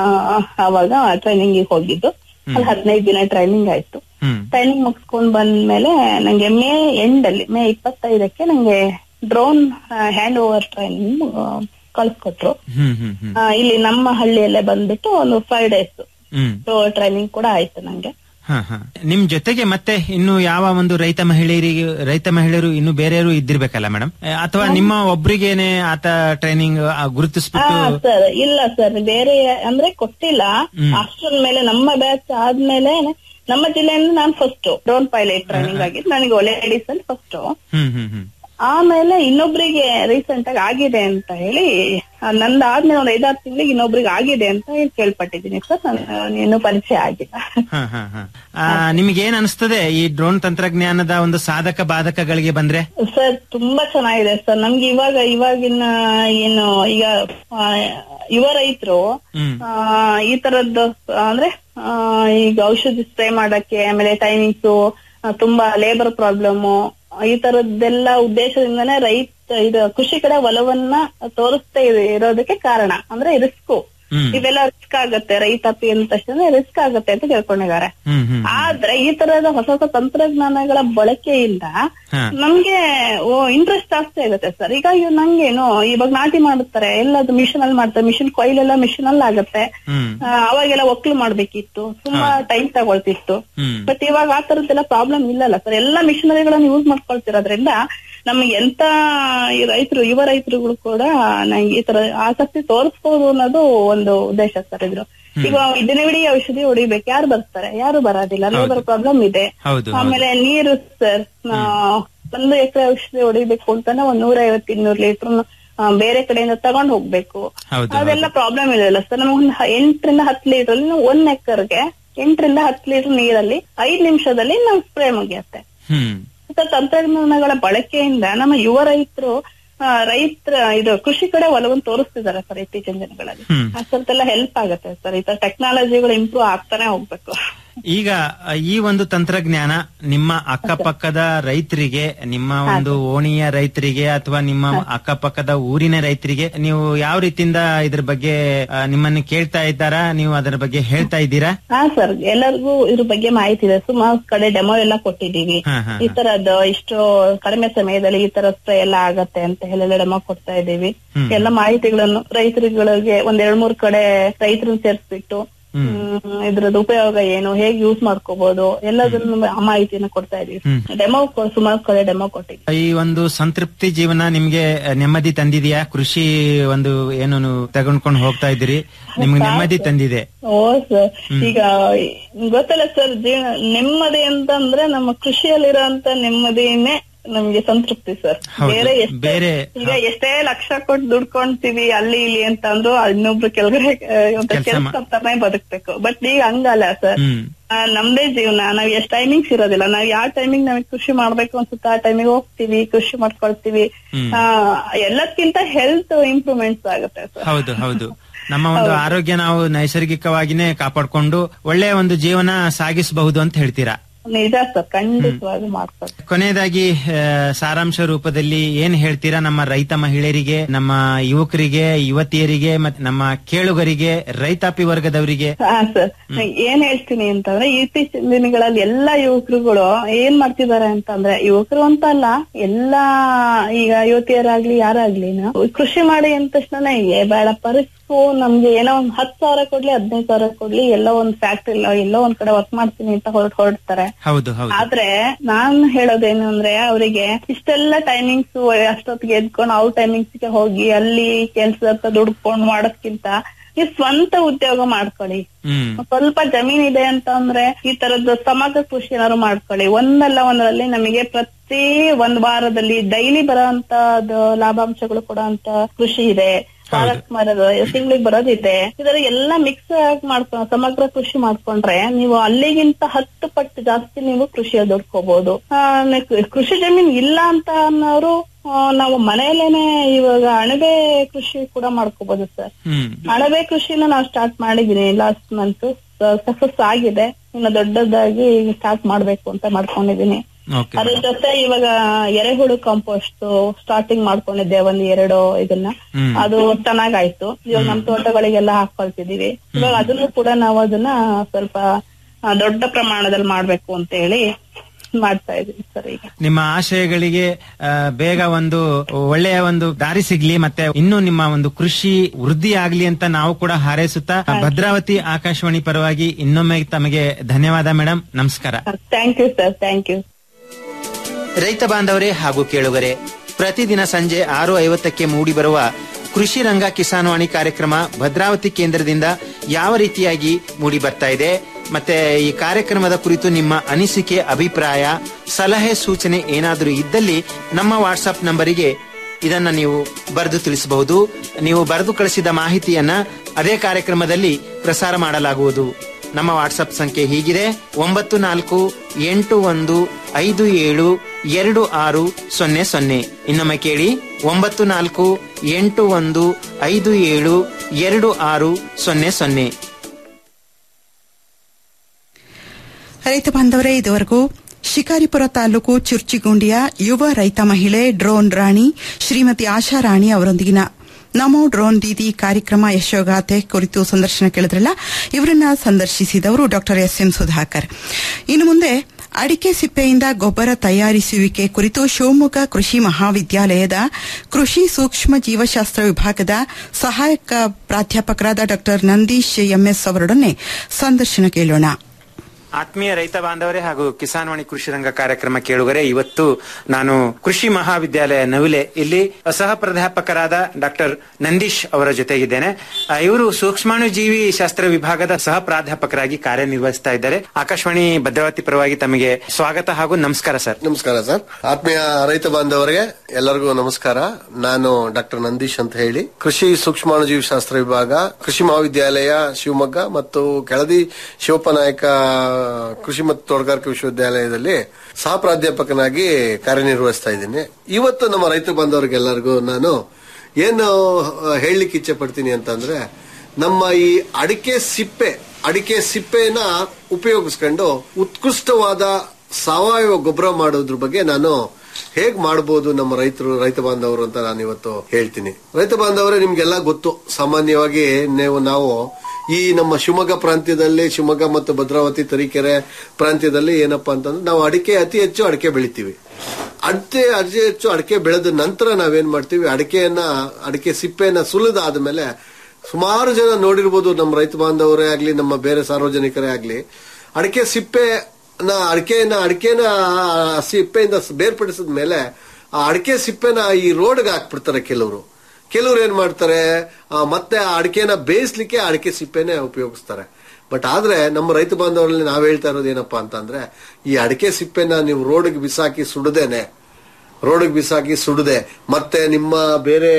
ಆವಾಗ ಟ್ರೈನಿಂಗ್ ಹೋಗಿದ್ದು ಅಲ್ಲಿ ಹದಿನೈದು ದಿನ ಟ್ರೈನಿಂಗ್ ಆಯ್ತು ಹ್ಮ್ ಟ್ರೈನಿಂಗ್ ಮುಗಿಸ್ಕೊಂಡ್ ಬಂದ್ಮೇಲೆ ನಂಗೆ ಮೇ ಎಂಡ್ ಅಲ್ಲಿ ಮೇ ಇಪ್ಪತ್ತೈದಕ್ಕೆ ನಂಗೆ ಡ್ರೋನ್ ಹ್ಯಾಂಡ್ ಓವರ್ ಟ್ರೈನಿಂಗ್ ಕಳ್ಸ್ಕೊಟ್ರು ಹ್ಮ್ ಹ್ಮ್ ಹ್ಮ್ ಆ, ಇಲ್ಲಿ ನಮ್ಮ ಹಳ್ಳಿಯಲ್ಲೇ ಬಂದ್ಬಿಟ್ಟು ಒಂದು ಫೈವ್ ಡೇಸ್ ಹ್ಮ್ ಟ್ರೈನಿಂಗ್ ಕೂಡ ಆಯ್ತು ನಂಗೆ ಹಾ ಹಾ ನಿಮ್ ಜೊತೆಗೆ ಮತ್ತೆ ಇನ್ನು ಯಾವ ಒಂದು ರೈತ ಮಹಿಳೆಯರಿಗೆ ರೈತ ಮಹಿಳೆಯರು ಇನ್ನು ಬೇರೆಯವರು ಇದ್ದಿರ್ಬೇಕಲ್ಲ ಮೇಡಮ್ ಅಥವಾ ನಿಮ್ಮ ಒಬ್ರಿಗೇನೆ ಆತ ಟ್ರೈನಿಂಗ್ ಗುರುತಿಸ್ಬಿಟ್ಟು ಸರ್ ಇಲ್ಲ ಸರ್ ಬೇರೆ ಅಂದ್ರೆ ಕೊಟ್ಟಿಲ್ಲ ಹ್ಮ್. ಅಷ್ಟರ ಮೇಲೆ ನಮ್ಮ ಬ್ಯಾಚ್ ಆದ್ಮೇಲೆ ನಮ್ಮ ಜಿಲ್ಲೆಯಿಂದ ನಾನು ಫಸ್ಟ್ ಡ್ರೋನ್ ಪೈಲಟ್ ಟ್ರೈನಿಂಗ್ ಆಗಿದ್ದು ನನಗೆ ಒಳ್ಳೆ ಲೇಡೀಸ್ ಅಲ್ಲಿ ಫಸ್ಟ್ ಹ್ಮ್ ಹ್ಮ್ ಹ್ಮ್ ಆಮೇಲೆ ಇನ್ನೊಬ್ರಿಗೆ ರೀಸೆಂಟ್ ಆಗಿ ಆಗಿದೆ ಅಂತ ಹೇಳಿ ಆ, ನಂದು ಆದ್ಮೇಲೆ ಒಂದ್ ಐದಾರು ತಿಂಗಳಿಗೆ ಇನ್ನೊಬ್ರಿಗೆ ಆಗಿದೆ ಅಂತ ಹೇಳಿ ಕೇಳ್ಪಟ್ಟಿದ್ದೀನಿ ಸರ್ ನಾನು ಇನ್ನೂ ಪರಿಚಯ ಆಗಿಲ್ಲ ಹಾ ಹಾ ಹಾ ಆ, ನಿಮ್ಗೇನ್ ಅನಿಸ್ತದೆ ಈ ಡ್ರೋನ್ ತಂತ್ರಜ್ಞಾನದ ಒಂದು ಸಾಧಕ ಬಾಧಕಗಳಿಗೆ ಬಂದ್ರೆ ಸರ್ ತುಂಬಾ ಚೆನ್ನಾಗಿದೆ ಸರ್ ನಮ್ಗೆ ಇವಾಗ ಇವಾಗಿನ ಏನು ಈಗ ಆ, ಯುವ ರೈತರು ಹ್ಮ್ ಆ, ಈ ತರದ್ದು ಅಂದ್ರೆ ಆ, ಈಗ ಔಷಧಿ ಸ್ಪ್ರೇ ಮಾಡಕ್ಕೆ ಆಮೇಲೆ ಟೈಮಿಂಗ್ಸ್ ತುಂಬಾ ಲೇಬರ್ ಪ್ರಾಬ್ಲಮ್ ಈ ತರದ್ದೆಲ್ಲ ಉದ್ದೇಶದಿಂದನೇ ರೈತ ಇದು ಕೃಷಿ ಕಡೆ ಒಲವನ್ನ ತೋರಿಸ್ತಾ ಇರ- ಇರೋದಕ್ಕೆ ಕಾರಣ ಅಂದ್ರೆ ರಿಸ್ಕ್ ಹ್ಮ್. ಇವೆಲ್ಲ ರಿಸ್ಕ್ ಆಗತ್ತೆ ರೈತಾಪಿ ಅಂದ ತಕ್ಷಣ ರಿಸ್ಕ್ ಆಗತ್ತೆ ಅಂತ ಕೇಳ್ಕೊಂಡಿದ್ದಾರೆ ಹ್ಮ್ ಹ್ಮ್ ಆದ್ರೆ ಈ ತರದ ಹೊಸ ಹೊಸ ತಂತ್ರಜ್ಞಾನಗಳ ಬಳಕೆಯಿಂದ ಹಾ. ನಮ್ಗೆ ಓ ಇಂಟ್ರೆಸ್ಟ್ ಜಾಸ್ತಿ ಆಗುತ್ತೆ ಸರ್ ಈಗ ಇವ್ ನಂಗೇನು ಇವಾಗ ನಾಟಿ ಮಾಡುತ್ತಾರೆ ಎಲ್ಲದು ಮಿಷನ್ ಅಲ್ಲಿ ಮಾಡ್ತಾರೆ ಮಿಷನ್ ಕೊಯ್ಲೆಲ್ಲ ಮಿಷನ್ ಅಲ್ಲಿ ಆಗತ್ತೆ ಹ್ಮ್ ಆ, ಅವಾಗೆಲ್ಲ ಒಕ್ಲು ಮಾಡ್ಬೇಕಿತ್ತು ತುಂಬಾ ಟೈಮ್ ತಗೊಳ್ತಿತ್ತು ಹ್ಮ್ ಬಟ್ ಇವಾಗ ಆ ತರದ್ದೆಲ್ಲ ಪ್ರಾಬ್ಲಮ್ ಇಲ್ಲಲ್ಲ ಸರ್ ಎಲ್ಲಾ ಮಿಷನರಿಗಳನ್ನ ಯೂಸ್ ಮಾಡ್ಕೊಳ್ತಿರೋದ್ರಿಂದ ನಮ್ಗೆ ಎಂತ ಈ ರೈತರು ಯುವ ರೈತರುಗಳು ಕೂಡ ನಂಗೆ ಈ ತರ ಆಸಕ್ತಿ ತೋರಿಸ್ಬೋದು ಅನ್ನೋದು ಒಂದು ಉದ್ದೇಶ ಸರ್ ಇದ್ರು ಈಗ ದಿನವಿಡೀ ಔಷಧಿ ಹೊಡಿಬೇಕು ಯಾರು ಬರ್ತಾರೆ ಯಾರು ಬರೋದಿಲ್ಲ ಲೇಬರ್ ಪ್ರಾಬ್ಲಮ್ ಇದೆ ಹೌದು, ಆಮೇಲೆ ನೀರು ಸರ್ ಒಂದು ಎಕರೆ ಔಷಧಿ ಹೊಡಿಬೇಕು ಅಂತಾನೆ ಒಂದ್ ನೂರ ಐವತ್ತು ಇನ್ನೂರು ಲೀಟರ್ ಬೇರೆ ಕಡೆಯಿಂದ ತಗೊಂಡ್ ಹೋಗ್ಬೇಕು ಹೌದು, ಅದೆಲ್ಲ ಪ್ರಾಬ್ಲಮ್ ಇದೆಯಲ್ಲ ಸರ್ ನಮ್ಗೆ ಒಂದು ಎಂಟರಿಂದ ಹತ್ತು ಲೀಟರ್ ಅಲ್ಲಿ ಒಂದ್ ಎಕರ್ಗೆ ಎಂಟರಿಂದ ಹತ್ತು ಲೀಟರ್ ನೀರಲ್ಲಿ ಐದ್ ನಿಮಿಷದಲ್ಲಿ ನಮ್ ಸ್ಪ್ರೇ ಮುಗಿಯತ್ತೆ ಹ್ಮ್ ಇಂಥ ತಂತ್ರಜ್ಞಾನಗಳ ಬಳಕೆಯಿಂದ ನಮ್ಮ ಯುವ ರೈತರು ರೈತರ ಇದು ಕೃಷಿ ಕಡೆ ಒಲವನ್ನು ತೋರಿಸ್ತಿದ್ದಾರೆ ಸರ್ ಇತ್ತೀಚಿನ ದಿನಗಳಲ್ಲಿ ಹ್ಮ್. ಅಷ್ಟೊಂದೆಲ್ಲ ಹೆಲ್ಪ್ ಆಗುತ್ತೆ ಸರ್ ಈ ತರ ಟೆಕ್ನಾಲಜಿಗಳು ಇಂಪ್ರೂವ್ ಆಗ್ತಾನೆ ಹೋಗ್ಬೇಕು ಈಗ ಆ, ಈ ಒಂದು ತಂತ್ರಜ್ಞಾನ ನಿಮ್ಮ ಅಕ್ಕಪಕ್ಕದ ರೈತರಿಗೆ ನಿಮ್ಮ ಒಂದು ಓಣಿಯ ರೈತರಿಗೆ ಅಥವಾ ನಿಮ್ಮ ಅಕ್ಕಪಕ್ಕದ ಊರಿನ ರೈತರಿಗೆ ನೀವು ಯಾವ ರೀತಿಯಿಂದ ಇದ್ರ ಬಗ್ಗೆ ಆ, ನಿಮ್ಮನ್ನು ಕೇಳ್ತಾ ಇದ್ದಾರಾ ನೀವು ಅದರ ಬಗ್ಗೆ ಹೇಳ್ತಾ ಇದ್ದೀರಾ ಹಾ ಸರ್ ಎಲ್ಲರಿಗೂ ಇದ್ರ ಬಗ್ಗೆ ಮಾಹಿತಿ ಇದೆ ಸುಮಾರು ಕಡೆ ಡೆಮೋ ಎಲ್ಲ ಕೊಟ್ಟಿದೀವಿ ಹಾ, ಹಾ, ಈ ತರದ್ದು ಇಷ್ಟು ಕಡಿಮೆ ಸಮಯದಲ್ಲಿ ಈ ತರ ಸ್ಪ್ರೇ ಎಲ್ಲ ಆಗತ್ತೆ ಅಂತ ಹೇಳಿ ಡೆಮೋ ಕೊಡ್ತಾ ಇದೀವಿ ಹ್ಮ್. ಎಲ್ಲ ಮಾಹಿತಿಗಳನ್ನು ರೈತರುಗಳಿಗೆ ಒಂದ್ ಎರಡ್ ಮೂರ್ ಕಡೆ ರೈತರನ್ನ ಸೇರಿಸ್ಬಿಟ್ಟು ಹ್ಮ್, ಇದ್ರದ್ದು ಉಪಯೋಗ ಏನು ಹೇಗೆ ಯೂಸ್ ಮಾಡ್ಕೋಬಹುದು ಎಲ್ಲದನ್ನು ಮಾಹಿತಿನ ಕೊಡ್ತಾ ಇದೀವಿ ಹ್ಮ್. ಡೆಮೋ ಸುಮಾರು ಕಡೆ ಡೆಮೋ ಕೊಟ್ಟಿದ್ವಿ ಈ ಒಂದು ಸಂತೃಪ್ತಿ ಜೀವನ ನಿಮ್ಗೆ ನೆಮ್ಮದಿ ತಂದಿದೆಯಾ ಕೃಷಿ ಒಂದು ಏನು ನೀವು ತಗೊಂಡ್ಕೊಂಡು ಹೋಗ್ತಾ ಇದ್ದೀರಿ ನಿಮ್ಗೆ ನೆಮ್ಮದಿ ತಂದಿದೆ ಓ ಸರ್ ಈಗ ಗೊತ್ತಲ್ಲ ಸರ್ ಜೀವನ ನೆಮ್ಮದಿ ಅಂತಂದ್ರೆ ನಮ್ಮ ಕೃಷಿಯಲ್ಲಿರೋಂತ ನೆಮ್ಮದಿನೇ ನಮ್ಗೆ ಸಂತೃಪ್ತಿ ಸರ್ ಹೌದು. ಬೇರೆ ಎಷ್ಟೇ ಬೇರೆ ಈಗ ಎಷ್ಟೇ ಲಕ್ಷ ಕೊಟ್ಟು ದುಡ್ಕೊಂತೀವಿ ಅಲ್ಲಿ ಇಲ್ಲಿ ಅಂತ ಅಂದ್ರು ಇನ್ನೊಬ್ರು ಕೆಳಗಡೆ ಆ, ಒಂದ್ ಕೆಲ್ಸ ಕೆಲ್ಸ ಮಾ- ಅಂತಾನೆ ಬದುಕ್ಬೇಕು ಬಟ್ ಈಗ ಹಂಗಲ್ಲ ಸರ್ ಹ್ಮ್ ಆ, ನಮ್ದೇ ಜೀವನ ನಾವ್ ಎಷ್ಟ್ ಟೈಮಿಂಗ್ಸ್ ಇರೋದಿಲ್ಲ ನಾವ್ ಯಾವ ಟೈಮಿಂಗ್ ನಮಗೆ ಕೃಷಿ ಮಾಡ್ಬೇಕು ಅನ್ಸುತ್ತೆ ಆ ಟೈಮಿಗೆ ಹೋಗ್ತೀವಿ ಕೃಷಿ ಮಾಡ್ಕೊಳ್ತೀವಿ ಹ್ಮ್. ಆ, ಎಲ್ಲದಕ್ಕಿಂತ ಹೆಲ್ತ್ ಇಂಪ್ರೂವ್ಮೆಂಟ್ಸ್ ಆಗುತ್ತೆ ಸರ್ ಹೌದು ಹೌದು ನಮ್ಮ ಒಂದು ಆರೋಗ್ಯ ನಾವು ನೈಸರ್ಗಿಕವಾಗಿನೇ ಕಾಪಾಡ್ಕೊಂಡು ಒಳ್ಳೆಯ ಒಂದು ಜೀವನ ಸಾಗಿಸಬಹುದು ಅಂತ ಹೇಳ್ತೀರಾ ನಿಜ ಸರ್ ಖಂಡಿತವಾಗಿ ಮಾಡ್ಕೊಳ್ತೀವಿ ಕೊನೆಯದಾಗಿ ಆ, ಸಾರಾಂಶ ರೂಪದಲ್ಲಿ ಏನ್ ಹೇಳ್ತೀರಾ ನಮ್ಮ ರೈತ ಮಹಿಳೆಯರಿಗೆ ನಮ್ಮ ಯುವಕರಿಗೆ ಯುವತಿಯರಿಗೆ ಮತ್ತೆ ನಮ್ಮ ಕೇಳುಗರಿಗೆ ರೈತಾಪಿ ವರ್ಗದವರಿಗೆ ಹಾ ಸರ್ ಏನ್ ಹೇಳ್ತೀನಿ ಅಂತಂದ್ರೆ ಇತ್ತೀಚಿನ ದಿನಗಳಲ್ಲಿ ಎಲ್ಲಾ ಯುವಕರುಗಳು ಏನ್ ಮಾಡ್ತಿದ್ದಾರೆ ಅಂತಂದ್ರೆ ಯುವಕರು ಅಂತ ಅಲ್ಲ ಎಲ್ಲಾ ಈಗ ಯುವತಿಯರಾಗ್ಲಿ ಯಾರಾಗ್ಲಿ ಕೃಷಿ ಮಾಡಿ ಅಂದ ತಕ್ಷಣ ಏ ಬೇಡಪ್ಪ ರಿಸ್ಕು ನಮ್ಗೆ ಏನೋ ಒಂದ್ ಹತ್ ಸಾವಿರ ಕೊಡ್ಲಿ ಹದಿನೈದು ಸಾವಿರ ಕೊಡ್ಲಿ ಎಲ್ಲೋ ಒಂದ್ ಫ್ಯಾಕ್ಟ್ರಿ ಎಲ್ಲೋ ಒಂದ್ ಕಡೆ ವರ್ಕ್ ಮಾಡ್ತೀನಿ ಅಂತ ಹೊರಟ್ ಹೊರಡ್ತಾರೆ ಹೌದು ಹೌದು ಆದ್ರೆ ನಾನ್ ಹೇಳೋದೇನು ಅಂದ್ರೆ ಅವರಿಗೆ ಇಷ್ಟೆಲ್ಲ ಟೈಮಿಂಗ್ಸ್ ಅಷ್ಟೊತ್ತಿಗೆ ಎದ್ಕೊಂಡು ಅವ್ರ ಟೈಮಿಂಗ್ಸ್ ಗೆ ಹೋಗಿ ಅಲ್ಲಿ ಕೆಲ್ಸ ದುಡ್ಕೊಂಡು ಮಾಡೋದ್ಕಿಂತ ಈ ಸ್ವಂತ ಉದ್ಯೋಗ ಮಾಡ್ಕೊಳ್ಳಿ ಹ್ಮ್ ಸ್ವಲ್ಪ ಜಮೀನ್ ಇದೆ ಅಂತ ಅಂದ್ರೆ ಈ ತರದ್ದು ಸಮಗ್ರ ಕೃಷಿ ಏನಾದ್ರು ಮಾಡ್ಕೊಳ್ಳಿ ಒಂದಲ್ಲ ಒಂದರಲ್ಲಿ ನಮಗೆ ಪ್ರತಿ ಒಂದ್ ವಾರದಲ್ಲಿ ಡೈಲಿ ಬರೋಂತದ್ದು ಲಾಭಾಂಶಗಳು ಕೊಡುವಂತ ಕೃಷಿ ಇದೆ ಪಾಲಕ್ ಮರದ ತಿಂಗಳಿಗೆ ಬರೋದಿದೆ ಇದರ ಎಲ್ಲ ಮಿಕ್ಸ್ ಆಗಿ ಮಾಡ್ಕೊ ಸಮಗ್ರ ಕೃಷಿ ಮಾಡ್ಕೊಂಡ್ರೆ ನೀವು ಅಲ್ಲಿಗಿಂತ ಹತ್ತು ಪಟ್ಟು ಜಾಸ್ತಿ ನೀವು ಕೃಷಿಯಲ್ಲಿ ದುಡ್ಕೋಬಹುದು ಆ, ನೆ- ಕೃಷಿ ಜಮೀನ್ ಇಲ್ಲ ಅಂತ ಅನ್ನೋರು ಆ, ನಾವು ಮನೆಯಲ್ಲೇನೆ ಇವಾಗ ಅಣಬೆ ಕೃಷಿ ಕೂಡ ಮಾಡ್ಕೋಬಹುದು ಸರ್ ಹ್ಮ್ ಅಣಬೆ ಕೃಷಿನ ನಾವು ಸ್ಟಾರ್ಟ್ ಮಾಡಿದೀನಿ ಲಾಸ್ಟ್ ಮಂತ್ ಸಕ್ಸಸ್ ಆಗಿದೆ ಇನ್ನು ದೊಡ್ಡದಾಗಿ ಸ್ಟಾರ್ಟ್ ಮಾಡ್ಬೇಕು ಅಂತ ಮಾಡ್ಕೊಂಡಿದೀನಿ ಓಕೆ ಅದ್ರ ಜೊತೆ ಇವಾಗ ಎರೆಹುಳು ಕಾಂಪೋಸ್ಟ್ ಸ್ಟಾರ್ಟಿಂಗ್ ಮಾಡ್ಕೊಂಡಿದ್ದೆ ಒಂದ್ ಎರಡು ಇದನ್ನ ಹ್ಮ್. ಅದು ಚೆನ್ನಾಗಾಯ್ತು ಇವಾಗ ನಮ್ ತೋಟಗಳಿಗೆಲ್ಲ ಹಾಕೊಳ್ತಿದೀವಿ ಇವಾಗ ಅದನ್ನು ಕೂಡ ನಾವು ಅದನ್ನ ಸ್ವಲ್ಪ ಆ, ದೊಡ್ಡ ಪ್ರಮಾಣದಲ್ಲಿ ಮಾಡ್ಬೇಕು ಅಂತ ಹೇಳಿ ಮಾಡ್ತಾ ಇದೀವಿ ಸರ್ ಈಗ ನಿಮ್ಮ ಆಶಯಗಳಿಗೆ ಆ, ಬೇಗ ಒಂದು ಒಳ್ಳೆಯ ಒಂದು ದಾರಿ ಸಿಗ್ಲಿ ಮತ್ತೆ ಇನ್ನು ನಿಮ್ಮ ಒಂದು ಕೃಷಿ ವೃದ್ಧಿ ಆಗ್ಲಿ ಅಂತ ನಾವು ಕೂಡ ಹಾರೈಸುತ್ತಾ ಭದ್ರಾವತಿ ಆಕಾಶವಾಣಿ ಪರವಾಗಿ ಇನ್ನೊಮ್ಮೆ ತಮಗೆ ಧನ್ಯವಾದ ಮೇಡಮ್ ನಮಸ್ಕಾರ thank you sir thank you ರೈತ ಬಾಂಧವರೇ ಹಾಗೂ ಕೇಳುಗರೆ ಪ್ರತಿದಿನ ಸಂಜೆ ಆರು ಐವತ್ತಕ್ಕೆ ಮೂಡಿಬರುವ ಕೃಷಿ ರಂಗ ಕಿಸಾನ್ವಾಣಿ ಕಾರ್ಯಕ್ರಮ ಭದ್ರಾವತಿ ಕೇಂದ್ರದಿಂದ ಯಾವ ರೀತಿಯಾಗಿ ಮೂಡಿ ಬರ್ತಾ ಇದೆ ಮತ್ತೆ ಈ ಕಾರ್ಯಕ್ರಮದ ಕುರಿತು ನಿಮ್ಮ ಅನಿಸಿಕೆ ಅಭಿಪ್ರಾಯ ಸಲಹೆ ಸೂಚನೆ ಏನಾದರೂ ಇದ್ದಲ್ಲಿ ನಮ್ಮ ವಾಟ್ಸ್ಆಪ್ ನಂಬರಿಗೆ ಇದನ್ನ ನೀವು ಬರೆದು ತಿಳಿಸಬಹುದು ನೀವು ಬರೆದು ಕಳಿಸಿದ ಮಾಹಿತಿಯನ್ನ ಅದೇ ಕಾರ್ಯಕ್ರಮದಲ್ಲಿ ಪ್ರಸಾರ ಮಾಡಲಾಗುವುದು ನಮ್ಮ ವಾಟ್ಸ್ಆಪ್ ಸಂಖ್ಯೆ ಹೀಗಿದೆ ಒಂಬತ್ತು ನಾಲ್ಕು ಎಂಟು ಒಂದು ಐದು ಏಳು ಎರಡು ಆರು ಸೊನ್ನೆ ಸೊನ್ನೆ ಇನ್ನೊಮ್ಮೆ ಕೇಳಿ ಒಂಬತ್ತು ನಾಲ್ಕು ಎಂಟು ಒಂದು ಐದು ಏಳು ಎರಡು ಆರು ಸೊನ್ನೆ ಸೊನ್ನೆ ರೈತ ಬಾಂಧವರೇ ಇದುವರೆಗೂ ಶಿಕಾರಿಪುರ ತಾಲೂಕು ಚುರ್ಚಿಗುಂಡಿಯ ಯುವ ರೈತ ಮಹಿಳೆ ಡ್ರೋನ್ ರಾಣಿ ಶ್ರೀಮತಿ ಆಶಾ ರಾಣಿ ಅವರೊಂದಿಗಿನ ನಮೋ ಡ್ರೋನ್ ದೀದಿ ಕಾರ್ಯಕ್ರಮ ಯಶೋಗಾಥೆ ಕುರಿತು ಸಂದರ್ಶನ ಕೇಳಿದ್ರಲ್ಲ ಇವರನ್ನ ಸಂದರ್ಶಿಸಿದವರು ಡಾಕ್ಟರ್ ಎಸ್ ಎಂ ಸುಧಾಕರ್ ಇನ್ನು ಮುಂದೆ ಅಡಿಕೆ ಸಿಪ್ಪೆಯಿಂದ ಗೊಬ್ಬರ ತಯಾರಿಸುವಿಕೆ ಕುರಿತು ಶಿವಮೊಗ್ಗ ಕೃಷಿ ಮಹಾವಿದ್ಯಾಲಯದ ಕೃಷಿ ಸೂಕ್ಷ್ಮ ಜೀವಶಾಸ್ತ್ರ ವಿಭಾಗದ ಸಹಾಯಕ ಪ್ರಾಧ್ಯಾಪಕರಾದ ಡಾಕ್ಟರ್ ನಂದೀಶ್ ಎಂಎಸ್ ಅವರೊಡನೆ ಸಂದರ್ಶನ ಕೇಳೋಣ ಆತ್ಮೀಯ ರೈತ ಬಾಂಧವರೇ ಹಾಗೂ ಕಿಸಾನ್ವಾಣಿ ಕೃಷಿ ರಂಗ ಕಾರ್ಯಕ್ರಮ ಕೇಳುಗರೆ ಇವತ್ತು ನಾನು ಕೃಷಿ ಮಹಾವಿದ್ಯಾಲಯ ನವಿಲೆ ಇಲ್ಲಿ ಸಹ ಪ್ರಾಧ್ಯಾಪಕರಾದ ಡಾಕ್ಟರ್ ನಂದೀಶ್ ಅವರ ಜೊತೆಗಿದ್ದೇನೆ ಆ, ಇವರು ಸೂಕ್ಷ್ಮಾಣುಜೀವಿ ಶಾಸ್ತ್ರ ವಿಭಾಗದ ಸಹ ಪ್ರಾಧ್ಯಾಪಕರಾಗಿ ಕಾರ್ಯನಿರ್ವಹಿಸ್ತಾ ಇದ್ದಾರೆ ಆಕಾಶವಾಣಿ ಭದ್ರಾವತಿ ಪರವಾಗಿ ತಮಗೆ ಸ್ವಾಗತ ಹಾಗೂ ನಮಸ್ಕಾರ ಸರ್ ನಮಸ್ಕಾರ ಸರ್ ಆತ್ಮೀಯ ರೈತ ಬಾಂಧವರಿಗೆ ಎಲ್ಲರಿಗೂ ನಮಸ್ಕಾರ ನಾನು ಡಾಕ್ಟರ್ ನಂದೀಶ್ ಅಂತ ಹೇಳಿ ಕೃಷಿ ಸೂಕ್ಷ್ಮಾಣುಜೀವಿ ಶಾಸ್ತ್ರ ವಿಭಾಗ ಕೃಷಿ ಮಹಾವಿದ್ಯಾಲಯ ಶಿವಮೊಗ್ಗ ಮತ್ತು ಕೆಳದಿ ಶಿವಪ್ಪ ನಾಯಕ ಕೃಷಿ ಮತ್ತು ತೋಟಗಾರಿಕೆ ವಿಶ್ವವಿದ್ಯಾಲಯದಲ್ಲಿ ಸಹ ಪ್ರಾಧ್ಯಾಪಕನಾಗಿ ಕಾರ್ಯನಿರ್ವಹಿಸ್ತಾ ಇದ್ದೀನಿ ಇವತ್ತು ನಮ್ಮ ರೈತ ಬಾಂಧವರಿಗೆಲ್ಲರಿಗೂ ನಾನು ಏನು ಆ, ಹೇಳಲಿಕ್ಕೆ ಇಚ್ಛೆ ಪಡ್ತೀನಿ ಅಂತಂದ್ರೆ ನಮ್ಮ ಈ ಅಡಿಕೆ ಸಿಪ್ಪೆ ಅಡಿಕೆ ಸಿಪ್ಪೆನ ಉಪಯೋಗಿಸ್ಕೊಂಡು ಉತ್ಕೃಷ್ಟವಾದ ಸಾವಯವ ಗೊಬ್ಬರ ಮಾಡೋದ್ರ ಬಗ್ಗೆ ನಾನು ಹೇಗ್ ಮಾಡಬಹುದು ನಮ್ಮ ರೈತರು ರೈತ ಬಾಂಧವರು ಅಂತ ನಾನು ಇವತ್ತು ಹೇಳ್ತೀನಿ ರೈತ ಬಾಂಧವರೇ ನಿಮ್ಗೆಲ್ಲ ಗೊತ್ತು ಸಾಮಾನ್ಯವಾಗಿ ನೀವು ನಾವು ಈ ನಮ್ಮ ಶಿವಮೊಗ್ಗ ಪ್ರಾಂತ್ಯದಲ್ಲಿ ಶಿವಮೊಗ್ಗ ಮತ್ತು ಭದ್ರಾವತಿ ತರೀಕೆರೆ ಪ್ರಾಂತ್ಯದಲ್ಲಿ ಏನಪ್ಪಾ ಅಂತಂದ್ರೆ ನಾವು ಅಡಿಕೆ ಅತಿ ಹೆಚ್ಚು ಅಡಿಕೆ ಬೆಳಿತೀವಿ ಅಡಿಕೆ ಅತಿ ಹೆಚ್ಚು ಅಡಿಕೆ ಬೆಳೆದ ನಂತರ ನಾವೇನ್ ಮಾಡ್ತೀವಿ ಅಡಿಕೆಯನ್ನ ಅಡಿಕೆ ಸಿಪ್ಪೆಯನ್ನ ಸುಲಿದಾದ್ಮೇಲೆ ಸುಮಾರು ಜನ ನೋಡಿರ್ಬೋದು ನಮ್ಮ ರೈತ ಬಾಂಧವರೇ ಆಗ್ಲಿ ನಮ್ಮ ಬೇರೆ ಸಾರ್ವಜನಿಕರೇ ಆಗ್ಲಿ ಅಡಿಕೆ ಸಿಪ್ಪೆ ಅಡಿಕೆನ ಅಡಿಕೆನ ಆ ಸಿಪ್ಪೆಯಿಂದ ಬೇರ್ಪಡಿಸಿದ ಮೇಲೆ ಆ ಅಡಿಕೆ ಸಿಪ್ಪೆನ ಈ ರೋಡ್ಗೆ ಹಾಕ್ಬಿಡ್ತಾರೆ ಕೆಲವರು ಕೆಲವ್ರು ಏನ್ ಮಾಡ್ತಾರೆ ಆ, ಮತ್ತೆ ಆ ಅಡಿಕೆನ ಬೇಯಿಸ್ಲಿಕ್ಕೆ ಅಡಿಕೆ ಸಿಪ್ಪೆನೆ ಉಪಯೋಗಿಸ್ತಾರೆ ಬಟ್ ಆದ್ರೆ ನಮ್ಮ ರೈತ ಬಾಂಧವರಲ್ಲಿ ನಾವ್ ಹೇಳ್ತಾ ಇರೋದು ಏನಪ್ಪಾ ಅಂತಂದ್ರೆ ಈ ಅಡಿಕೆ ಸಿಪ್ಪೆನ ನೀವು ರೋಡ್ಗೆ ಬಿಸಾಕಿ ಸುಡದೇನೆ ರೋಡ್ಗೆ ಬಿಸಾಕಿ ಸುಡದೆ ಮತ್ತೆ ನಿಮ್ಮ ಬೇರೆ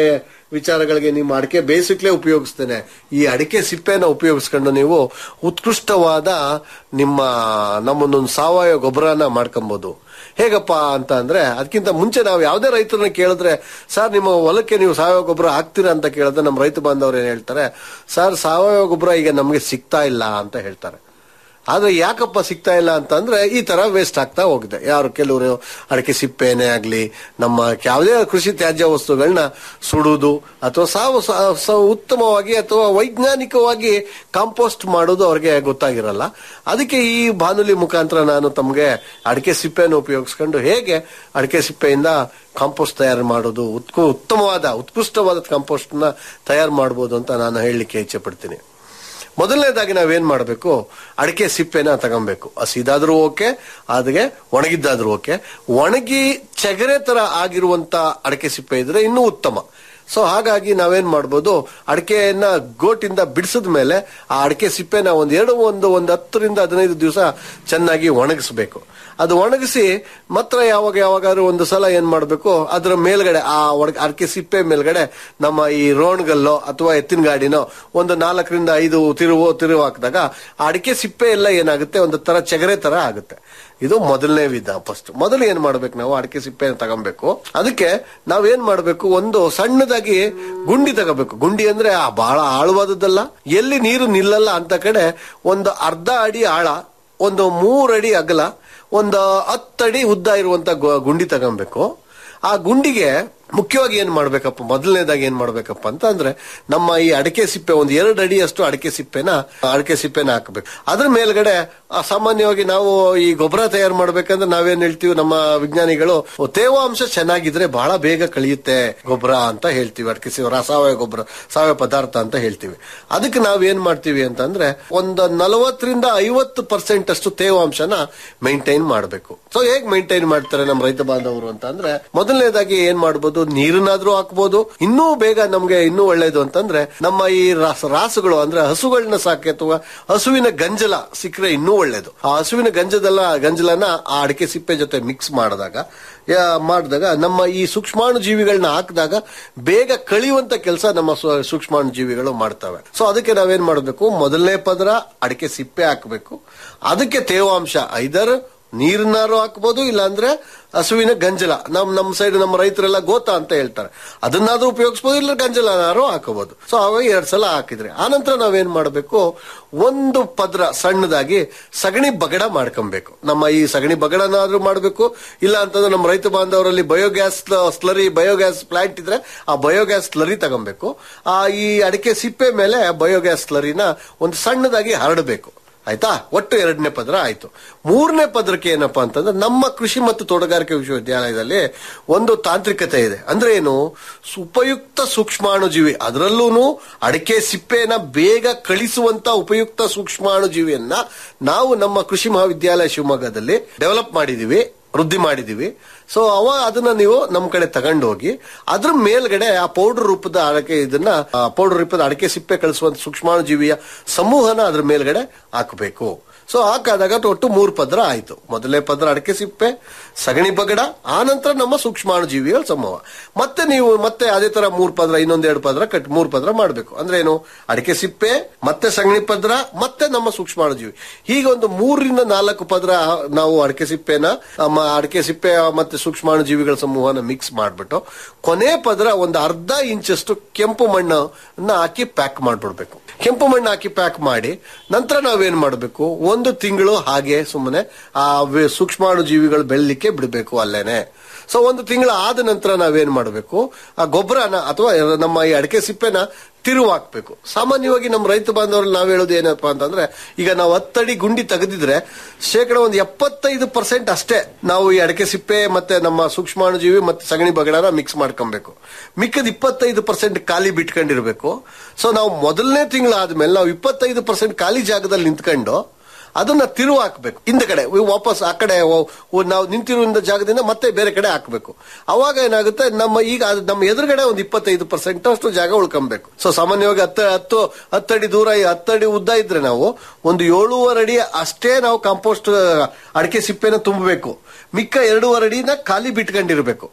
ವಿಚಾರಗಳಿಗೆ ನಿಮ್ಮ ಅಡಿಕೆ ಬೇಸಿಕ್ಲೇ ಉಪಯೋಗಿಸ್ತೇನೆ ಈ ಅಡಿಕೆ ಸಿಪ್ಪೆನ ಉಪಯೋಗಿಸ್ಕೊಂಡು ನೀವು ಉತ್ಕೃಷ್ಟವಾದ ನಿಮ್ಮ ನಮ್ಮೊಂದೊಂದು ಸಾವಯವ ಗೊಬ್ಬರನ ಮಾಡ್ಕೊಬಹುದು ಹೇಗಪ್ಪ ಅಂತ ಅಂದ್ರೆ ಅದಕ್ಕಿಂತ ಮುಂಚೆ ನಾವು ಯಾವುದೇ ರೈತರನ್ನ ಕೇಳಿದ್ರೆ ಸರ್ ನಿಮ್ಮ ಹೊಲಕ್ಕೆ ನೀವು ಸಾವಯವ ಗೊಬ್ಬರ ಹಾಕ್ತೀರಾ ಅಂತ ಕೇಳಿದ್ರೆ ನಮ್ಮ ರೈತ ಬಾಂಧವರು ಏನ್ ಹೇಳ್ತಾರೆ ಸರ್ ಸಾವಯವ ಗೊಬ್ಬರ ಈಗ ನಮಗೆ ಸಿಗ್ತಾ ಇಲ್ಲ ಅಂತ ಹೇಳ್ತಾರೆ ಆದ್ರೆ ಯಾಕಪ್ಪ ಸಿಗ್ತಾ ಇಲ್ಲ ಅಂತಂದ್ರೆ ಈ ತರ ವೇಸ್ಟ್ ಆಗ್ತಾ ಹೋಗಿದೆ ಯಾರು ಕೆಲವರು ಅಡಿಕೆ ಸಿಪ್ಪೆನೇ ಆಗ್ಲಿ ನಮ್ಮ ಯಾವುದೇ ಕೃಷಿ ತ್ಯಾಜ್ಯ ವಸ್ತುಗಳನ್ನ ಸುಡುವುದು ಅಥವಾ ಸಾವು ಸಾ- ಸ- ಉತ್ತಮವಾಗಿ ಅಥವಾ ವೈಜ್ಞಾನಿಕವಾಗಿ ಕಾಂಪೋಸ್ಟ್ ಮಾಡೋದು ಅವ್ರಿಗೆ ಗೊತ್ತಾಗಿರಲ್ಲ ಅದಕ್ಕೆ ಈ ಬಾನುಲಿ ಮುಖಾಂತರ ನಾನು ತಮಗೆ ಅಡಿಕೆ ಸಿಪ್ಪೆಯನ್ನು ಉಪಯೋಗಿಸ್ಕೊಂಡು ಹೇಗೆ ಅಡಿಕೆ ಸಿಪ್ಪೆಯಿಂದ ಕಾಂಪೋಸ್ಟ್ ತಯಾರು ಮಾಡೋದು ಉತ್ಕು ಉತ್ತಮವಾದ ಉತ್ಕೃಷ್ಟವಾದ ಕಾಂಪೋಸ್ಟ್ ನ ತಯಾರು ಮಾಡಬಹುದು ಅಂತ ನಾನು ಹೇಳಲಿಕ್ಕೆ ಇಚ್ಛೆ ಪಡ್ತೀನಿ ಮೊದಲನೇದಾಗಿ ನಾವೇನ್ ಮಾಡಬೇಕು ಅಡಿಕೆ ಸಿಪ್ಪೆನ ತಗೊಬೇಕು ಹಸಿದಾದ್ರೂ ಓಕೆ ಅದಿಗೆ ಒಣಗಿದ್ದಾದ್ರೂ ಓಕೆ ಒಣಗಿ ಚಗರೆ ತರ ಆಗಿರುವಂತ ಅಡಿಕೆ ಸಿಪ್ಪೆ ಇದ್ರೆ ಇನ್ನೂ ಉತ್ತಮ ಸೊ ಹಾಗಾಗಿ ನಾವೇನ್ ಮಾಡ್ಬೋದು ಅಡಿಕೆಯನ್ನ ಗೋಟಿಂದ ಬಿಡಿಸಿದ ಮೇಲೆ ಆ ಅಡಿಕೆ ಸಿಪ್ಪೆನ ಒಂದ್ ಎರಡು ಒಂದು ಒಂದು ಹತ್ತರಿಂದ ಹದಿನೈದು ದಿವಸ ಚೆನ್ನಾಗಿ ಒಣಗಿಸ್ಬೇಕು ಅದು ಒಣಗಿಸಿ ಮಾತ್ರ ಯಾವಾಗ ಯಾವಾಗಾದ್ರೂ ಒಂದು ಸಲ ಏನ್ ಮಾಡ್ಬೇಕು ಅದರ ಮೇಲ್ಗಡೆ ಆ ಒಣ ಅಡಿಕೆ ಸಿಪ್ಪೆ ಮೇಲ್ಗಡೆ ನಮ್ಮ ಈ ರೋಣ್ಗಲ್ಲೋ ಅಥವಾ ಎತ್ತಿನ ಗಾಡಿನೋ ಒಂದು ನಾಲ್ಕರಿಂದ ಐದು ತಿರುವು ತಿರುವು ಹಾಕಿದಾಗ ಆ ಅಡಿಕೆ ಸಿಪ್ಪೆ ಎಲ್ಲ ಏನಾಗುತ್ತೆ ಒಂದು ತರ ಚಗರೆ ತರ ಆಗುತ್ತೆ ಇದು ಮೊದಲನೇ ವಿಧ ಫಸ್ಟ್ ಮೊದಲು ಏನ್ ಮಾಡ್ಬೇಕು ನಾವು ಅಡಿಕೆ ಸಿಪ್ಪೆ ತಗೊಬೇಕು ಅದಕ್ಕೆ ನಾವ್ ಏನ್ ಮಾಡ್ಬೇಕು ಒಂದು ಸಣ್ಣದಾಗಿ ಗುಂಡಿ ತಗೋಬೇಕು ಗುಂಡಿ ಅಂದ್ರೆ ಆ ಬಹಳ ಆಳವಾದದ್ದಲ್ಲ ಎಲ್ಲಿ ನೀರು ನಿಲ್ಲಲ್ಲ ಅಂತ ಕಡೆ ಒಂದು ಅರ್ಧ ಅಡಿ ಆಳ ಒಂದು ಮೂರಡಿ ಅಗಲ ಒಂದು ಹತ್ತಡಿ ಉದ್ದ ಇರುವಂತ ಗು- ಗುಂಡಿ ತಗೊಬೇಕು ಆ ಗುಂಡಿಗೆ ಮುಖ್ಯವಾಗಿ ಏನ್ ಮಾಡ್ಬೇಕಪ್ಪ ಮೊದಲನೇದಾಗಿ ಏನ್ ಮಾಡ್ಬೇಕಪ್ಪ ಅಂತ ಅಂದ್ರೆ ನಮ್ಮ ಈ ಅಡಿಕೆ ಸಿಪ್ಪೆ ಒಂದು ಎರಡು ಅಡಿಯಷ್ಟು ಅಡಿಕೆ ಸಿಪ್ಪೆನ ಅಡಿಕೆ ಸಿಪ್ಪೆನ ಹಾಕಬೇಕು ಅದ್ರ ಮೇಲ್ಗಡೆ ಆ, ಸಾಮಾನ್ಯವಾಗಿ ನಾವು ಈ ಗೊಬ್ಬರ ತಯಾರು ಮಾಡ್ಬೇಕಂದ್ರೆ ನಾವೇನ್ ಹೇಳ್ತೀವಿ ನಮ್ಮ ವಿಜ್ಞಾನಿಗಳು ಓ, ತೇವಾಂಶ ಚೆನ್ನಾಗಿದ್ರೆ ಬಹಳ ಬೇಗ ಕಳಿಯುತ್ತೆ ಗೊಬ್ಬರ ಅಂತ ಹೇಳ್ತೀವಿ ಅಡಿಕೆ ಸಿ- ರಾ- ಸಾವಯವ ಗೊಬ್ಬರ ಸಾವಯವ ಪದಾರ್ಥ ಅಂತ ಹೇಳ್ತೀವಿ ಅದಕ್ಕೆ ನಾವ್ ಏನ್ ಮಾಡ್ತೀವಿ ಅಂತಂದ್ರೆ ಒಂದು ನಲವತ್ತರಿಂದ ಐವತ್ತು ಪರ್ಸೆಂಟ್ ಅಷ್ಟು ತೇವಾಂಶನ ಮೇಂಟೈನ್ ಮಾಡಬೇಕು ಸೊ ಹೇಗ್ ಮೇಂಟೈನ್ ಮಾಡ್ತಾರೆ ನಮ್ಮ ರೈತ ಬಾಂಧವರು ಅಂತ ಅಂದ್ರೆ ಮೊದಲನೇದಾಗಿ ಏನ್ ಮಾಡ್ಬೋದು ನೀರನ್ನಾದ್ರೂ ಹಾಕ್ಬೋದು ಇನ್ನೂ ಬೇಗ ನಮ್ಗೆ ಇನ್ನೂ ಒಳ್ಳೇದು ಅಂತಂದ್ರೆ ನಮ್ಮ ಈ ರಾಸ- ರಾಸುಗಳು ಅಂದ್ರೆ ಹಸುಗಳನ್ನ ಸಾಕಿ ಅಥವಾ ಹಸುವಿನ ಗಂಜಲ ಸಿಕ್ಕರೆ ಇನ್ನೂ ಒಳ್ಳೇದು ಆ ಹಸುವಿನ ಗಂಜದಲ್ಲ ಗಂಜಲನ ಆ ಅಡಿಕೆ ಸಿಪ್ಪೆ ಜೊತೆ ಮಿಕ್ಸ್ ಮಾಡಿದಾಗ ಮಾಡಿದಾಗ ನಮ್ಮ ಈ ಸೂಕ್ಷ್ಮಾಣು ಜೀವಿಗಳನ್ನ ಹಾಕಿದಾಗ ಬೇಗ ಕಳಿಯುವಂತ ಕೆಲಸ ನಮ್ಮ ಸು- ಸೂಕ್ಷ್ಮಾಣು ಜೀವಿಗಳು ಮಾಡ್ತವೆ ಸೊ ಅದಕ್ಕೆ ನಾವೇನ್ ಮಾಡಬೇಕು ಮೊದಲನೇ ಪದರ ಅಡಿಕೆ ಸಿಪ್ಪೆ ಹಾಕಬೇಕು ಅದಕ್ಕೆ ತೇವಾಂಶ ಐದರ್ ನೀರನ್ನಾರು ಹಾಕ್ಬೋದು ಇಲ್ಲಾಂದ್ರೆ ಹಸುವಿನ ಗಂಜಲ ನಮ್ ನಮ್ಮ ಸೈಡ್ ನಮ್ಮ ರೈತರೆಲ್ಲ ಗೋತ ಅಂತ ಹೇಳ್ತಾರೆ ಅದನ್ನಾದ್ರೂ ಉಪಯೋಗಿಸಬಹುದು ಇಲ್ಲ ಗಂಜಲನಾರು ಹಾಕೋಬಹುದು ಸೊ ಅವಾಗ ಎರಡ್ ಸಲ ಹಾಕಿದ್ರೆ ಆನಂತರ ನಾವೇನ್ ಮಾಡಬೇಕು ಒಂದು ಪದ್ರ ಸಣ್ಣದಾಗಿ ಸಗಣಿ ಬಗಡ ಮಾಡ್ಕೊಬೇಕು ನಮ್ಮ ಈ ಸಗಣಿ ಬಗಡನಾದ್ರೂ ಮಾಡಬೇಕು ಇಲ್ಲ ಅಂತಂದ್ರೆ ನಮ್ಮ ರೈತ ಬಾಂಧವರಲ್ಲಿ ಬಯೋಗ್ಯಾಸ್ ಸ್ಲರಿ ಬಯೋಗ್ಯಾಸ್ ಪ್ಲಾಂಟ್ ಇದ್ರೆ ಆ ಬಯೋಗ್ಯಾಸ್ ಸ್ಲರಿ ತಗೊಬೇಕು ಆ ಈ ಅಡಿಕೆ ಸಿಪ್ಪೆ ಮೇಲೆ ಬಯೋಗ್ಯಾಸ್ ಸ್ಲರಿನ ಒಂದು ಸಣ್ಣದಾಗಿ ಹರಡಬೇಕು ಆಯ್ತಾ ಒಟ್ಟು ಎರಡನೇ ಪದರ ಆಯ್ತು ಮೂರನೇ ಪದರಕ್ಕೆ ಏನಪ್ಪಾ ಅಂತಂದ್ರೆ ನಮ್ಮ ಕೃಷಿ ಮತ್ತು ತೋಟಗಾರಿಕೆ ವಿಶ್ವವಿದ್ಯಾಲಯದಲ್ಲಿ ಒಂದು ತಾಂತ್ರಿಕತೆ ಇದೆ ಅಂದ್ರೆ ಏನು ಸು- ಉಪಯುಕ್ತ ಸೂಕ್ಷ್ಮಾಣುಜೀವಿ ಅದರಲ್ಲೂ ಅಡಿಕೆ ಸಿಪ್ಪೆನ ಬೇಗ ಕಳಿಸುವಂತ ಉಪಯುಕ್ತ ಸೂಕ್ಷ್ಮಾಣುಜೀವಿಯನ್ನ ನಾವು ನಮ್ಮ ಕೃಷಿ ಮಹಾವಿದ್ಯಾಲಯ ಶಿವಮೊಗ್ಗದಲ್ಲಿ ಡೆವಲಪ್ ಮಾಡಿದೀವಿ ವೃದ್ಧಿ ಮಾಡಿದೀವಿ ಸೊ ಅವ ಅದನ್ನ ನೀವು ನಮ್ ಕಡೆ ತಗೊಂಡು ಹೋಗಿ ಅದ್ರ ಮೇಲ್ಗಡೆ ಆ ಪೌಡರ್ ರೂಪದ ಅಡಕೆ ಇದನ್ನ ಪೌಡರ್ ರೂಪದ ಅಡಕೆ ಸಿಪ್ಪೆ ಕಳಿಸುವಂತ ಸೂಕ್ಷ್ಮಾಣು ಜೀವಿಯ ಸಮೂಹನ ಅದ್ರ ಮೇಲ್ಗಡೆ ಹಾಕಬೇಕು ಸೊ ಹಾಕಾದಾಗ ಒಟ್ಟು ಮೂರು ಪದ್ರ ಆಯ್ತು ಮೊದಲನೇ ಪದ್ರ ಅಡಕೆ ಸಿಪ್ಪೆ ಸಗಣಿ ಬಗಡ ಆ ನಂತರ ನಮ್ಮ ಸೂಕ್ಷ್ಮಾಣು ಜೀವಿಗಳ ಸಮೂಹ ಮತ್ತೆ ನೀವು ಮತ್ತೆ ಅದೇ ತರ ಮೂರ್ ಪದ್ರ ಇನ್ನೊಂದೆರಡು ಪದ್ರ ಕಟ್ ಮೂರ್ ಪದ್ರ ಮಾಡಬೇಕು ಅಂದ್ರೆ ಏನು ಅಡಿಕೆ ಸಿಪ್ಪೆ ಮತ್ತೆ ಸಗಣಿ ಪದ್ರ ಮತ್ತೆ ನಮ್ಮ ಸೂಕ್ಷ್ಮಾಣು ಜೀವಿ ಹೀಗೆ ಒಂದು ಮೂರರಿಂದ ನಾಲ್ಕು ಪದ್ರ ನಾವು ಅಡಿಕೆ ಸಿಪ್ಪೆನ ನಮ್ಮ ಅಡಿಕೆ ಸಿಪ್ಪೆ ಮತ್ತೆ ಸೂಕ್ಷ್ಮಾಣು ಜೀವಿಗಳ ಸಮೂಹನ ಮಿಕ್ಸ್ ಮಾಡ್ಬಿಟ್ಟು ಕೊನೆ ಪದ್ರ ಒಂದು ಅರ್ಧ ಇಂಚಷ್ಟು ಕೆಂಪು ಮಣ್ಣನ್ನ ಹಾಕಿ ಪ್ಯಾಕ್ ಮಾಡ್ಬಿಡ್ಬೇಕು ಕೆಂಪು ಮಣ್ಣು ಹಾಕಿ ಪ್ಯಾಕ್ ಮಾಡಿ ನಂತರ ನಾವೇನ್ ಮಾಡಬೇಕು ಒಂದು ತಿಂಗಳು ಹಾಗೆ ಸುಮ್ಮನೆ ಆ ವೆ- ಸೂಕ್ಷ್ಮಾಣು ಜೀವಿಗಳು ಬೆಳಿಲಿಕ್ಕೆ ಬಿಡಬೇಕು ಅಲ್ಲೇನೆ ಸೊ ಒಂದು ತಿಂಗಳು ಆದ ನಂತರ ನಾವೇನ್ ಮಾಡಬೇಕು ಆ ಗೊಬ್ಬರನ ಅಥವಾ ನಮ್ಮ ಈ ಅಡಿಕೆ ಸಿಪ್ಪೆನ ತಿರುವು ಹಾಕ್ಬೇಕು ಸಾಮಾನ್ಯವಾಗಿ ನಮ್ಮ ರೈತ ಬಾಂಧವರಲ್ಲಿ ನಾವ್ ಹೇಳೋದು ಏನಪ್ಪಾ ಅಂತಂದ್ರೆ ಈಗ ನಾವು ಹತ್ತಡಿ ಗುಂಡಿ ತೆಗೆದಿದ್ರೆ ಶೇಕಡ ಒಂದು ಎಪ್ಪತ್ತೈದು ಪರ್ಸೆಂಟ್ ಅಷ್ಟೇ ನಾವು ಈ ಅಡಿಕೆ ಸಿಪ್ಪೆ ಮತ್ತೆ ನಮ್ಮ ಸೂಕ್ಷ್ಮಾಣು ಜೀವಿ ಮತ್ತೆ ಸಗಣಿ ಬಗಡನ ಮಿಕ್ಸ್ ಮಾಡ್ಕೊಬೇಕು ಮಿಕ್ಕದ ಇಪ್ಪತ್ತೈದು ಪರ್ಸೆಂಟ್ ಖಾಲಿ ಬಿಟ್ಕೊಂಡಿರ್ಬೇಕು ಸೊ ನಾವು ಮೊದಲನೇ ತಿಂಗಳಾದ್ಮೇಲೆ ನಾವು ಇಪ್ಪತ್ತೈದು ಪರ್ಸೆಂಟ್ ಖಾಲಿ ಜಾಗದಲ್ಲಿ ನಿಂತ್ಕೊಂಡು ಅದನ್ನ ತಿರುವು ಹಾಕ್ಬೇಕು ಹಿಂದ್ಗಡೆ ವಾಪಸ್ ಆ ಕಡೆ ಓ- ಓ ನಾವು ನಿಂತಿರುವ ಜಾಗದಿಂದ ಮತ್ತೆ ಬೇರೆ ಕಡೆ ಹಾಕ್ಬೇಕು ಅವಾಗ ಏನಾಗುತ್ತೆ ನಮ್ಮ ಈಗ ಅದು ನಮ್ಮ ಎದುರುಗಡೆ ಒಂದು ಇಪ್ಪತ್ತೈದು ಪರ್ಸೆಂಟ್ ಅಷ್ಟು ಜಾಗ ಉಳ್ಕೊಬೇಕು ಸೊ ಸಾಮಾನ್ಯವಾಗಿ ಹತ್ತು ಹತ್ತು ಹತ್ತಡಿ ದೂರ ಈ ಹತ್ತಡಿ ಉದ್ದ ಇದ್ರೆ ನಾವು ಒಂದು ಏಳೂವರೆ ಅಡಿ ಅಷ್ಟೇ ನಾವು ಕಾಂಪೋಸ್ಟ್ ಅಡಿಕೆ ಸಿಪ್ಪೆನ ತುಂಬಬೇಕು ಮಿಕ್ಕ ಎರಡೂವರೆ ಅಡಿನ ಖಾಲಿ ಬಿಟ್ಕೊಂಡಿರ್ಬೇಕು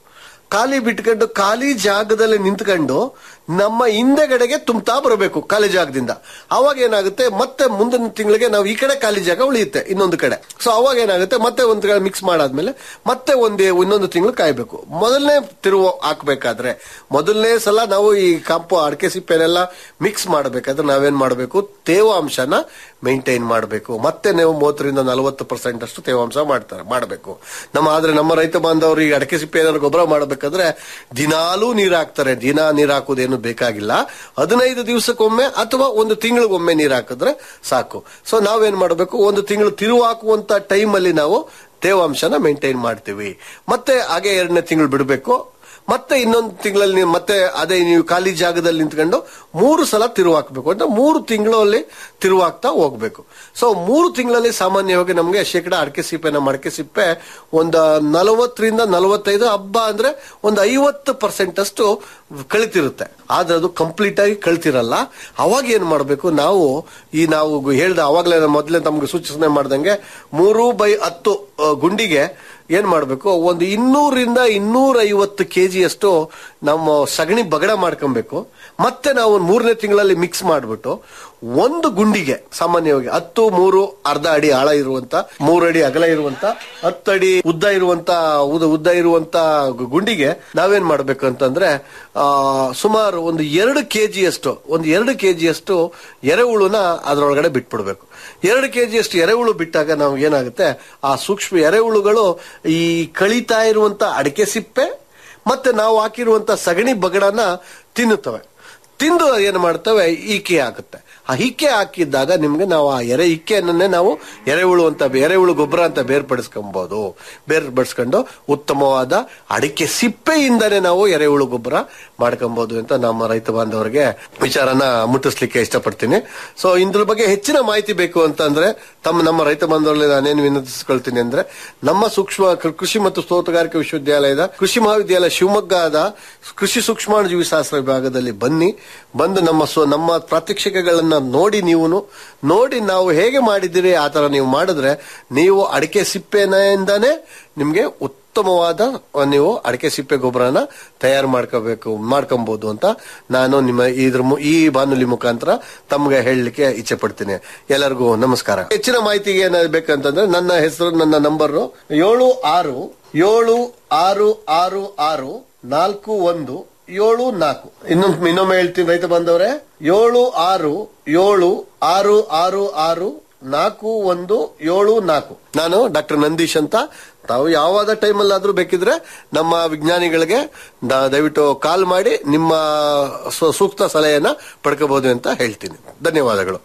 ಖಾಲಿ ಬಿಟ್ಕೊಂಡು ಖಾಲಿ ಜಾಗದಲ್ಲಿ ನಿಂತ್ಕೊಂಡು ನಮ್ಮ ಹಿಂದೆಗಡೆಗೆ ತುಂಬ್ತಾ ಬರಬೇಕು ಖಾಲಿ ಜಾಗದಿಂದ ಅವಾಗ ಏನಾಗುತ್ತೆ ಮತ್ತೆ ಮುಂದಿನ ತಿಂಗಳಿಗೆ ನಾವು ಈ ಕಡೆ ಖಾಲಿ ಜಾಗ ಉಳಿಯುತ್ತೆ ಇನ್ನೊಂದು ಕಡೆ ಸೊ ಅವಾಗ ಏನಾಗುತ್ತೆ ಮತ್ತೆ ಒಂದು ಕಡೆ ಮಿಕ್ಸ್ ಮಾಡಾದ್ಮೇಲೆ ಮತ್ತೆ ಒಂದೇ ಇನ್ನೊಂದು ತಿಂಗಳು ಕಾಯ್ಬೇಕು ಮೊದಲನೇ ತಿರುವು ಹಾಕ್ಬೇಕಾದ್ರೆ ಮೊದಲನೇ ಸಲ ನಾವು ಈ ಕಾಂಪು ಅಡಕೆ ಸಿಪ್ಪೆನೆಲ್ಲ ಮಿಕ್ಸ್ ಮಾಡಬೇಕಾದ್ರೆ ನಾವೇನ್ ಮಾಡಬೇಕು ತೇವಾಂಶನ ಮೇಂಟೈನ್ ಮಾಡಬೇಕು ಮತ್ತೆ ನೀವು ಮೂವತ್ತರಿಂದ ನಲವತ್ತು ಪರ್ಸೆಂಟ್ ಅಷ್ಟು ತೇವಾಂಶ ಮಾಡ್ತಾರೆ ಮಾಡಬೇಕು ನಮ್ಮ ಆದ್ರೆ ನಮ್ಮ ರೈತ ಬಾಂಧವರು ಈ ಅಡಕೆ ಸಿಪ್ಪೆ ಏನಾದ್ರು ಗೊಬ್ಬರ ಮಾಡಬೇಕಾದ್ರೆ ದಿನಾಲೂ ನೀರು ಹಾಕ್ತಾರೆ ದಿನ ನೀರು ಹಾಕೋದೇನು ಬೇಕಾಗಿಲ್ಲ ಹದಿನೈದು ದಿವಸಕ್ಕೊಮ್ಮೆ ಅಥವಾ ಒಂದು ತಿಂಗಳಿಗೊಮ್ಮೆ ನೀರು ಹಾಕಿದ್ರೆ ಸಾಕು ಸೊ ನಾವೇನ್ ಮಾಡಬೇಕು ಒಂದು ತಿಂಗಳು ತಿರುವು ಹಾಕುವಂತ ಟೈಮಲ್ಲಿ ನಾವು ತೇವಾಂಶನ ಮೇಂಟೈನ್ ಮಾಡ್ತೀವಿ ಮತ್ತೆ ಹಾಗೆ ಎರಡನೇ ತಿಂಗಳು ಬಿಡಬೇಕು ಮತ್ತೆ ಇನ್ನೊಂದು ತಿಂಗಳಲ್ಲಿ ನೀವು ಮತ್ತೆ ಅದೇ ನೀವು ಖಾಲಿ ಜಾಗದಲ್ಲಿ ನಿಂತ್ಕೊಂಡು ಮೂರು ಸಲ ತಿರುವು ಹಾಕಬೇಕು ಅಂದ್ರೆ ಮೂರು ತಿಂಗಳಲ್ಲಿ ತಿರುವು ಹಾಕ್ತಾ ಹೋಗ್ಬೇಕು ಸೊ ಮೂರು ತಿಂಗಳಲ್ಲಿ ಸಾಮಾನ್ಯವಾಗಿ ನಮಗೆ ಶೇಕಡ ಅಡಕೆ ಸಿಪ್ಪೆ ನಮ್ಮ ಅಡಕೆ ಸಿಪ್ಪೆ ಒಂದು ನಲವತ್ತರಿಂದ ನಲವತ್ತೈದು ಹಬ್ಬ ಅಂದ್ರೆ ಒಂದು ಐವತ್ತು ಪರ್ಸೆಂಟ್ ಅಷ್ಟು ಕಳಿತಿರುತ್ತೆ ಆದ್ರೆ ಅದು ಕಂಪ್ಲೀಟ್ ಆಗಿ ಕಳ್ತಿರಲ್ಲ ಅವಾಗ ಏನ್ ಮಾಡಬೇಕು ನಾವು ಈ ನಾವು ಹೇಳ್ದ ಅವಾಗಲೇ ಮೊದಲೇ ತಮ್ಗೆ ಸೂಚನೆ ಮಾಡ್ದಂಗೆ ಮೂರು ಬೈ ಹತ್ತು ಆ, ಗುಂಡಿಗೆ ಏನ್ ಮಾಡಬೇಕು ಒಂದು ಇನ್ನೂರಿಂದ ಇನ್ನೂರ ಐವತ್ತು ಕೆಜಿ ಅಷ್ಟು ನಮ್ಮ ಸಗಣಿ ಬಗಡ ಮಾಡ್ಕೊಬೇಕು ಮತ್ತೆ ನಾವು ಒಂದು ಮೂರನೇ ತಿಂಗಳಲ್ಲಿ ಮಿಕ್ಸ್ ಮಾಡ್ಬಿಟ್ಟು ಒಂದು ಗುಂಡಿಗೆ ಸಾಮಾನ್ಯವಾಗಿ ಹತ್ತು ಮೂರು ಅರ್ಧ ಅಡಿ ಆಳ ಇರುವಂತ ಮೂರು ಅಡಿ ಅಗಲ ಇರುವಂತ ಹತ್ತು ಅಡಿ ಉದ್ದ ಇರುವಂತ ಉದ್ದ ಉದ್ದ ಇರುವಂತ ಗು- ಗುಂಡಿಗೆ ನಾವೇನ್ ಮಾಡ್ಬೇಕು ಅಂತಂದ್ರೆ ಆ, ಸುಮಾರು ಒಂದು ಎರಡು ಕೆಜಿ ಅಷ್ಟು ಒಂದು ಎರಡು ಕೆಜಿ ಅಷ್ಟು ಎರೆಹುಳುನ ಅದರೊಳಗಡೆ ಬಿಟ್ಬಿಡ್ಬೇಕು ಎರಡು ಕೆಜಿ ಅಷ್ಟು ಎರೆಹುಳು ಬಿಟ್ಟಾಗ ನಾವು ಏನಾಗುತ್ತೆ ಆ ಸೂಕ್ಷ್ಮ ಎರೆಹುಳುಗಳು ಈ ಕಳೀತಾ ಇರುವಂತ ಅಡಿಕೆ ಸಿಪ್ಪೆ ಮತ್ತೆ ನಾವು ಹಾಕಿರುವಂತ ಸಗಣಿ ಬಗಡನ ತಿನ್ನುತ್ತವೆ ತಿಂದು ಏನು ಮಾಡ್ತವೆ ಈಕೆ ಹಾಕುತ್ತೆ ಆ ಹಿಕ್ಕೆ ಹಾಕಿದ್ದಾಗ ನಿಮ್ಗೆ ನಾವು ಆ ಎರೆ ಹಿಕ್ಕೆಯನ್ನೇ ನಾವು ಎರೆಹುಳು ಅಂತ ಎರೆಹುಳು ಗೊಬ್ಬರ ಅಂತ ಬೇರ್ಪಡಿಸ್ಕೊಬಹುದು ಬೇರ್ಪಡಿಸ್ಕೊಂಡು ಉತ್ತಮವಾದ ಅಡಿಕೆ ಸಿಪ್ಪೆಯಿಂದನೇ ನಾವು ಎರೆಹುಳು ಗೊಬ್ಬರ ಮಾಡ್ಕೊಬಹುದು ಅಂತ ನಮ್ಮ ರೈತ ಬಾಂಧವರಿಗೆ ವಿಚಾರನ ಮುಟ್ಟಿಸ್ಲಿಕ್ಕೆ ಇಷ್ಟಪಡ್ತೀನಿ ಸೊ ಇದ್ರ ಬಗ್ಗೆ ಹೆಚ್ಚಿನ ಮಾಹಿತಿ ಬೇಕು ಅಂತಂದ್ರೆ ತಮ್ಮ ನಮ್ಮ ರೈತ ಬಾಂಧವರಲ್ಲಿ ನಾನೇನು ವಿನಂತಿಸ್ಕೊಳ್ತೀನಿ ಅಂದ್ರೆ ನಮ್ಮ ಸೂಕ್ಷ್ಮ ಕೃ- ಕೃಷಿ ಮತ್ತು ತೋಟಗಾರಿಕೆ ವಿಶ್ವವಿದ್ಯಾಲಯದ ಕೃಷಿ ಮಹಾವಿದ್ಯಾಲಯ ಶಿವಮೊಗ್ಗದ ಕೃಷಿ ಸೂಕ್ಷ್ಮಾಣುಜೀವಿ ಶಾಸ್ತ್ರ ವಿಭಾಗದಲ್ಲಿ ಬನ್ನಿ ಬಂದು ನಮ್ಮ ಸ್ವ- ನಮ್ಮ ಪ್ರಾತ್ಯಕ್ಷಿಕೆಗಳನ್ನ ನೋಡಿ ನೀವು ನೋಡಿ ನಾವು ಹೇಗೆ ಮಾಡಿದಿರಿ ಆ ತರ ನೀವು ಮಾಡಿದ್ರೆ ನೀವು ಅಡಿಕೆ ಸಿಪ್ಪೆಯಿಂದಾನೇ ನಿಮ್ಗೆ ಉತ್ತಮವಾದ ನೀವು ಅಡಿಕೆ ಸಿಪ್ಪೆ ಗೊಬ್ಬರನ ತಯಾರು ಮಾಡ್ಕೋಬೇಕು ಮಾಡ್ಕೊಬಹುದು ಅಂತ ನಾನು ನಿಮ್ಮ ಇದ್ರ ಮು- ಈ ಬಾನುಲಿ ಮುಖಾಂತರ ತಮ್ಗೆ ಹೇಳಲಿಕ್ಕೆ ಇಚ್ಛೆ ಪಡ್ತೀನಿ ಎಲ್ಲರಿಗೂ ನಮಸ್ಕಾರ ಹೆಚ್ಚಿನ ಮಾಹಿತಿಗೆ ಏನಾದ್ರು ಬೇಕಂತಂದ್ರೆ ನನ್ನ ಹೆಸರು ನನ್ನ ನಂಬರ್ ಏಳು ಆರು ಏಳು ಆರು ಆರು ಆರು ನಾಲ್ಕು ಒಂದು ಏಳು ನಾಲ್ಕು ಇನ್ನೊಂದು ಇನ್ನೊಮ್ಮೆ ಹೇಳ್ತೀನಿ ರೈತ ಬಾಂಧವರೇ ಏಳು ಆರು ಏಳು ಆರು ಆರು ಆರು ನಾಲ್ಕು ಒಂದು ಏಳು ನಾಲ್ಕು ನಾನು ಡಾಕ್ಟರ್ ನಂದೀಶ್ ಅಂತ ತಾವು ಯಾವಾದ ಟೈಮಲ್ಲಾದ್ರೂ ಬೇಕಿದ್ರೆ ನಮ್ಮ ವಿಜ್ಞಾನಿಗಳಿಗೆ ದ- ದಯವಿಟ್ಟು ಕಾಲ್ ಮಾಡಿ ನಿಮ್ಮ ಸು- ಸೂಕ್ತ ಸಲಹೆಯನ್ನ ಪಡ್ಕೋಬಹುದು ಅಂತ ಹೇಳ್ತೀನಿ ಧನ್ಯವಾದಗಳು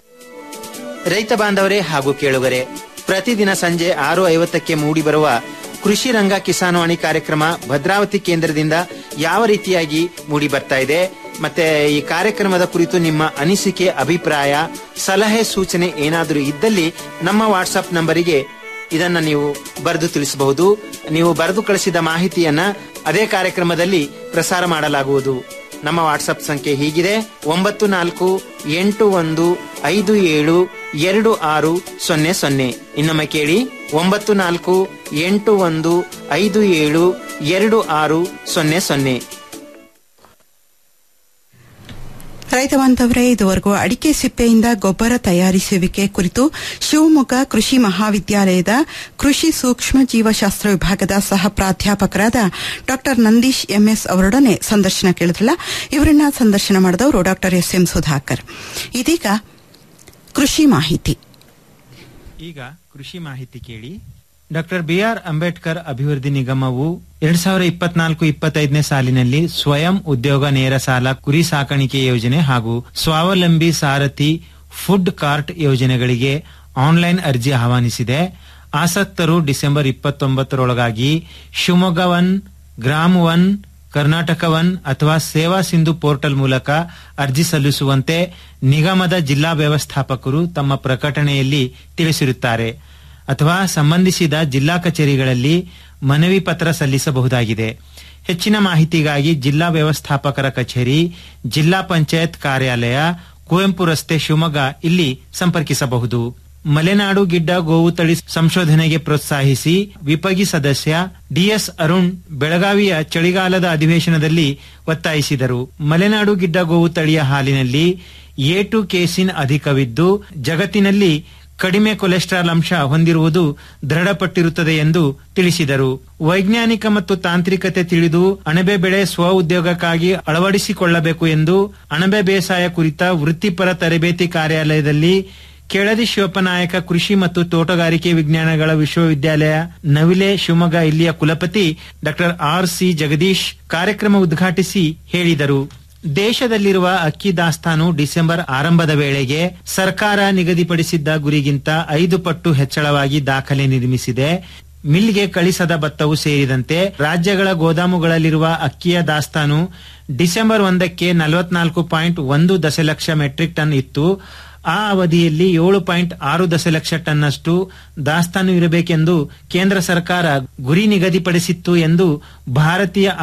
ರೈತ ಬಾಂಧವರೇ ಹಾಗೂ ಕೇಳುಗರೆ ಪ್ರತಿದಿನ ಸಂಜೆ ಆರು ಐವತ್ತಕ್ಕೆ ಮೂಡಿ ಬರುವ ಕೃಷಿ ರಂಗ ಕಿಸಾನ್ವಾಣಿ ಕಾರ್ಯಕ್ರಮ ಭದ್ರಾವತಿ ಕೇಂದ್ರದಿಂದ ಯಾವ ರೀತಿಯಾಗಿ ಮೂಡಿ ಬರ್ತಾ ಇದೆ ಮತ್ತೆ ಈ ಕಾರ್ಯಕ್ರಮದ ಕುರಿತು ನಿಮ್ಮ ಅನಿಸಿಕೆ ಅಭಿಪ್ರಾಯ ಸಲಹೆ ಸೂಚನೆ ಏನಾದರೂ ಇದ್ದಲ್ಲಿ ನಮ್ಮ ವಾಟ್ಸ್ಆಪ್ ನಂಬರಿಗೆ ಇದನ್ನ ನೀವು ಬರೆದು ತಿಳಿಸಬಹುದು ನೀವು ಬರೆದು ಕಳಿಸಿದ ಮಾಹಿತಿಯನ್ನ ಅದೇ ಕಾರ್ಯಕ್ರಮದಲ್ಲಿ ಪ್ರಸಾರ ಮಾಡಲಾಗುವುದು ನಮ್ಮ ವಾಟ್ಸ್ಆಪ್ ಸಂಖ್ಯೆ ಹೀಗಿದೆ ಒಂಬತ್ತು ನಾಲ್ಕು ಎಂಟು ಒಂದು ಐದು ಏಳು ಎರಡು ಆರು ಸೊನ್ನೆ ಸೊನ್ನೆ ಇನ್ನೊಮ್ಮೆ ಕೇಳಿ ಒಂಬತ್ತು ನಾಲ್ಕು ಎಂಟು ಒಂದು ಐದು ಏಳು ಎರಡು ಆರು ಸೊನ್ನೆ ಸೊನ್ನೆ ರೈತ ಬಾಂಧವರೇ ಇದುವರೆಗೂ ಅಡಿಕೆ ಸಿಪ್ಪೆಯಿಂದ ಗೊಬ್ಬರ ತಯಾರಿಸುವಿಕೆ ಕುರಿತು ಶಿವಮೊಗ್ಗ ಕೃಷಿ ಮಹಾವಿದ್ಯಾಲಯದ ಕೃಷಿ ಸೂಕ್ಷ್ಮ ಜೀವಶಾಸ್ತ್ರ ವಿಭಾಗದ ಸಹ ಪ್ರಾಧ್ಯಾಪಕರಾದ ಡಾ ನಂದೀಶ್ ಎಂಎಸ್ ಅವರೊಡನೆ ಸಂದರ್ಶನ ಕೇಳಿದ್ರಲ್ಲ ಇವರನ್ನ ಸಂದರ್ಶನ ಮಾಡಿದವರು ಡಾ ಎಸ್ ಎಂ ಸುಧಾಕರ್ ಇದೀಗ ಕೃಷಿ ಮಾಹಿತಿ ಈಗ ಕೃಷಿ ಮಾಹಿತಿ ಕೇಳಿ ಡಾಕ್ಟರ್ ಬಿ ಆರ್ ಅಂಬೇಡ್ಕರ್ ಅಭಿವೃದ್ಧಿ ನಿಗಮವು ಎರಡ್ ಸಾವಿರದ ಇಪ್ಪತ್ನಾಲ್ಕು ಇಪ್ಪತ್ತೈದನೇ ಸಾಲಿನಲ್ಲಿ ಸ್ವಯಂ ಉದ್ಯೋಗ ನೇರ ಸಾಲ ಕುರಿ ಸಾಕಾಣಿಕೆ ಯೋಜನೆ ಹಾಗೂ ಸ್ವಾವಲಂಬಿ ಸಾರಥಿ ಫುಡ್ ಕಾರ್ಟ್ ಯೋಜನೆಗಳಿಗೆ ಆನ್ಲೈನ್ ಅರ್ಜಿ ಆಹ್ವಾನಿಸಿದೆ ಆಸಕ್ತರು ಡಿಸೆಂಬರ್ ಇಪ್ಪತ್ತೊಂಬತ್ತರೊಳಗಾಗಿ Shivamogga one Grama one Karnataka one ಅಥವಾ ಸೇವಾ ಸಿಂಧು ಪೋರ್ಟಲ್ ಮೂಲಕ ಅರ್ಜಿ ಸಲ್ಲಿಸುವಂತೆ ನಿಗಮದ ಜಿಲ್ಲಾ ವ್ಯವಸ್ಥಾಪಕರು ತಮ್ಮ ಪ್ರಕಟಣೆಯಲ್ಲಿ ತಿಳಿಸಿರುತ್ತಾರೆ ಅಥವಾ ಸಂಬಂಧಿಸಿದ ಜಿಲ್ಲಾ ಕಚೇರಿಗಳಲ್ಲಿ ಮನವಿ ಪತ್ರ ಸಲ್ಲಿಸಬಹುದಾಗಿದೆ ಹೆಚ್ಚಿನ ಮಾಹಿತಿಗಾಗಿ ಜಿಲ್ಲಾ ವ್ಯವಸ್ಥಾಪಕರ ಕಚೇರಿ ಜಿಲ್ಲಾ ಪಂಚಾಯತ್ ಕಾರ್ಯಾಲಯ ಕುವೆಂಪು ರಸ್ತೆ ಶಿವಮೊಗ್ಗ ಇಲ್ಲಿ ಸಂಪರ್ಕಿಸಬಹುದು ಮಲೆನಾಡು ಗಿಡ್ಡ ಗೋವು ತಳಿ ಸಂಶೋಧನೆಗೆ ಪ್ರೋತ್ಸಾಹಿಸಿ ವಿಪಗಿ ಸದಸ್ಯ ಡಿಎಸ್ ಅರುಣ್ ಬೆಳಗಾವಿಯ ಚಳಿಗಾಲದ ಅಧಿವೇಶನದಲ್ಲಿ ಒತ್ತಾಯಿಸಿದರು ಮಲೆನಾಡು ಗಿಡ್ಡ ಗೋವು ತಳಿಯ ಹಾಲಿನಲ್ಲಿ ಎ ಟು ಕೇಸಿನ್ ಅಧಿಕವಿದ್ದು ಜಗತ್ತಿನಲ್ಲಿ ಕಡಿಮೆ ಕೊಲೆಸ್ಟ್ರಾಲ್ ಅಂಶ ಹೊಂದಿರುವುದು ದೃಢಪಟ್ಟಿರುತ್ತದೆ ಎಂದು ತಿಳಿಸಿದರು ವೈಜ್ಞಾನಿಕ ಮತ್ತು ತಾಂತ್ರಿಕತೆ ತಿಳಿದು ಅಣಬೆ ಬೆಳೆ ಸ್ವ ಉದ್ಯೋಗಕ್ಕಾಗಿ ಅಳವಡಿಸಿಕೊಳ್ಳಬೇಕು ಎಂದು ಅಣಬೆ ಬೇಸಾಯ ಕುರಿತ ವೃತ್ತಿಪರ ತರಬೇತಿ ಕಾರ್ಯಾಲಯದಲ್ಲಿ ಕೆಳದಿ ಶಿವಪ್ಪನಾಯಕ ಕೃಷಿ ಮತ್ತು ತೋಟಗಾರಿಕೆ ವಿಜ್ಞಾನಗಳ ವಿಶ್ವವಿದ್ಯಾಲಯ ನವಿಲೆ ಶಿವಮೊಗ್ಗ ಇಲ್ಲಿಯ ಕುಲಪತಿ ಡಾಕ್ಟರ್ ಆರ್ ಸಿ ಜಗದೀಶ್ ಕಾರ್ಯಕ್ರಮ ಉದ್ಘಾಟಿಸಿ ಹೇಳಿದರು ದೇಶದಲ್ಲಿರುವ ಅಕ್ಕಿ ದಾಸ್ತಾನು ಡಿಸೆಂಬರ್ ಆರಂಭದ ವೇಳೆಗೆ ಸರ್ಕಾರ ನಿಗದಿಪಡಿಸಿದ್ದ ಗುರಿಗಿಂತ ಐದು ಪಟ್ಟು ಹೆಚ್ಚಳವಾಗಿ ದಾಖಲೆ ನಿರ್ಮಿಸಿದೆ ಮಿಲ್ಗೆ ಕಳಿಸದ ಭತ್ತವು ಸೇರಿದಂತೆ ರಾಜ್ಯಗಳ ಗೋದಾಮುಗಳಲ್ಲಿರುವ ಅಕ್ಕಿಯ ದಾಸ್ತಾನು ಡಿಸೆಂಬರ್ ಒಂದಕ್ಕೆ ನಲವತ್ನಾಲ್ಕು ಪಾಯಿಂಟ್ ಒಂದು ದಶಲಕ್ಷ ಮೆಟ್ರಿಕ್ ಟನ್ ಇತ್ತು ಆ ಅವಧಿಯಲ್ಲಿ ಏಳು ಪಾಯಿಂಟ್ ಆರು ದಶಲಕ್ಷ ಟನ್ನಷ್ಟು ದಾಸ್ತಾನು ಇರಬೇಕೆಂದು ಕೇಂದ್ರ ಸರ್ಕಾರ ಗುರಿ ನಿಗದಿಪಡಿಸಿತ್ತು ಎಂದು ಭಾರತೀಯ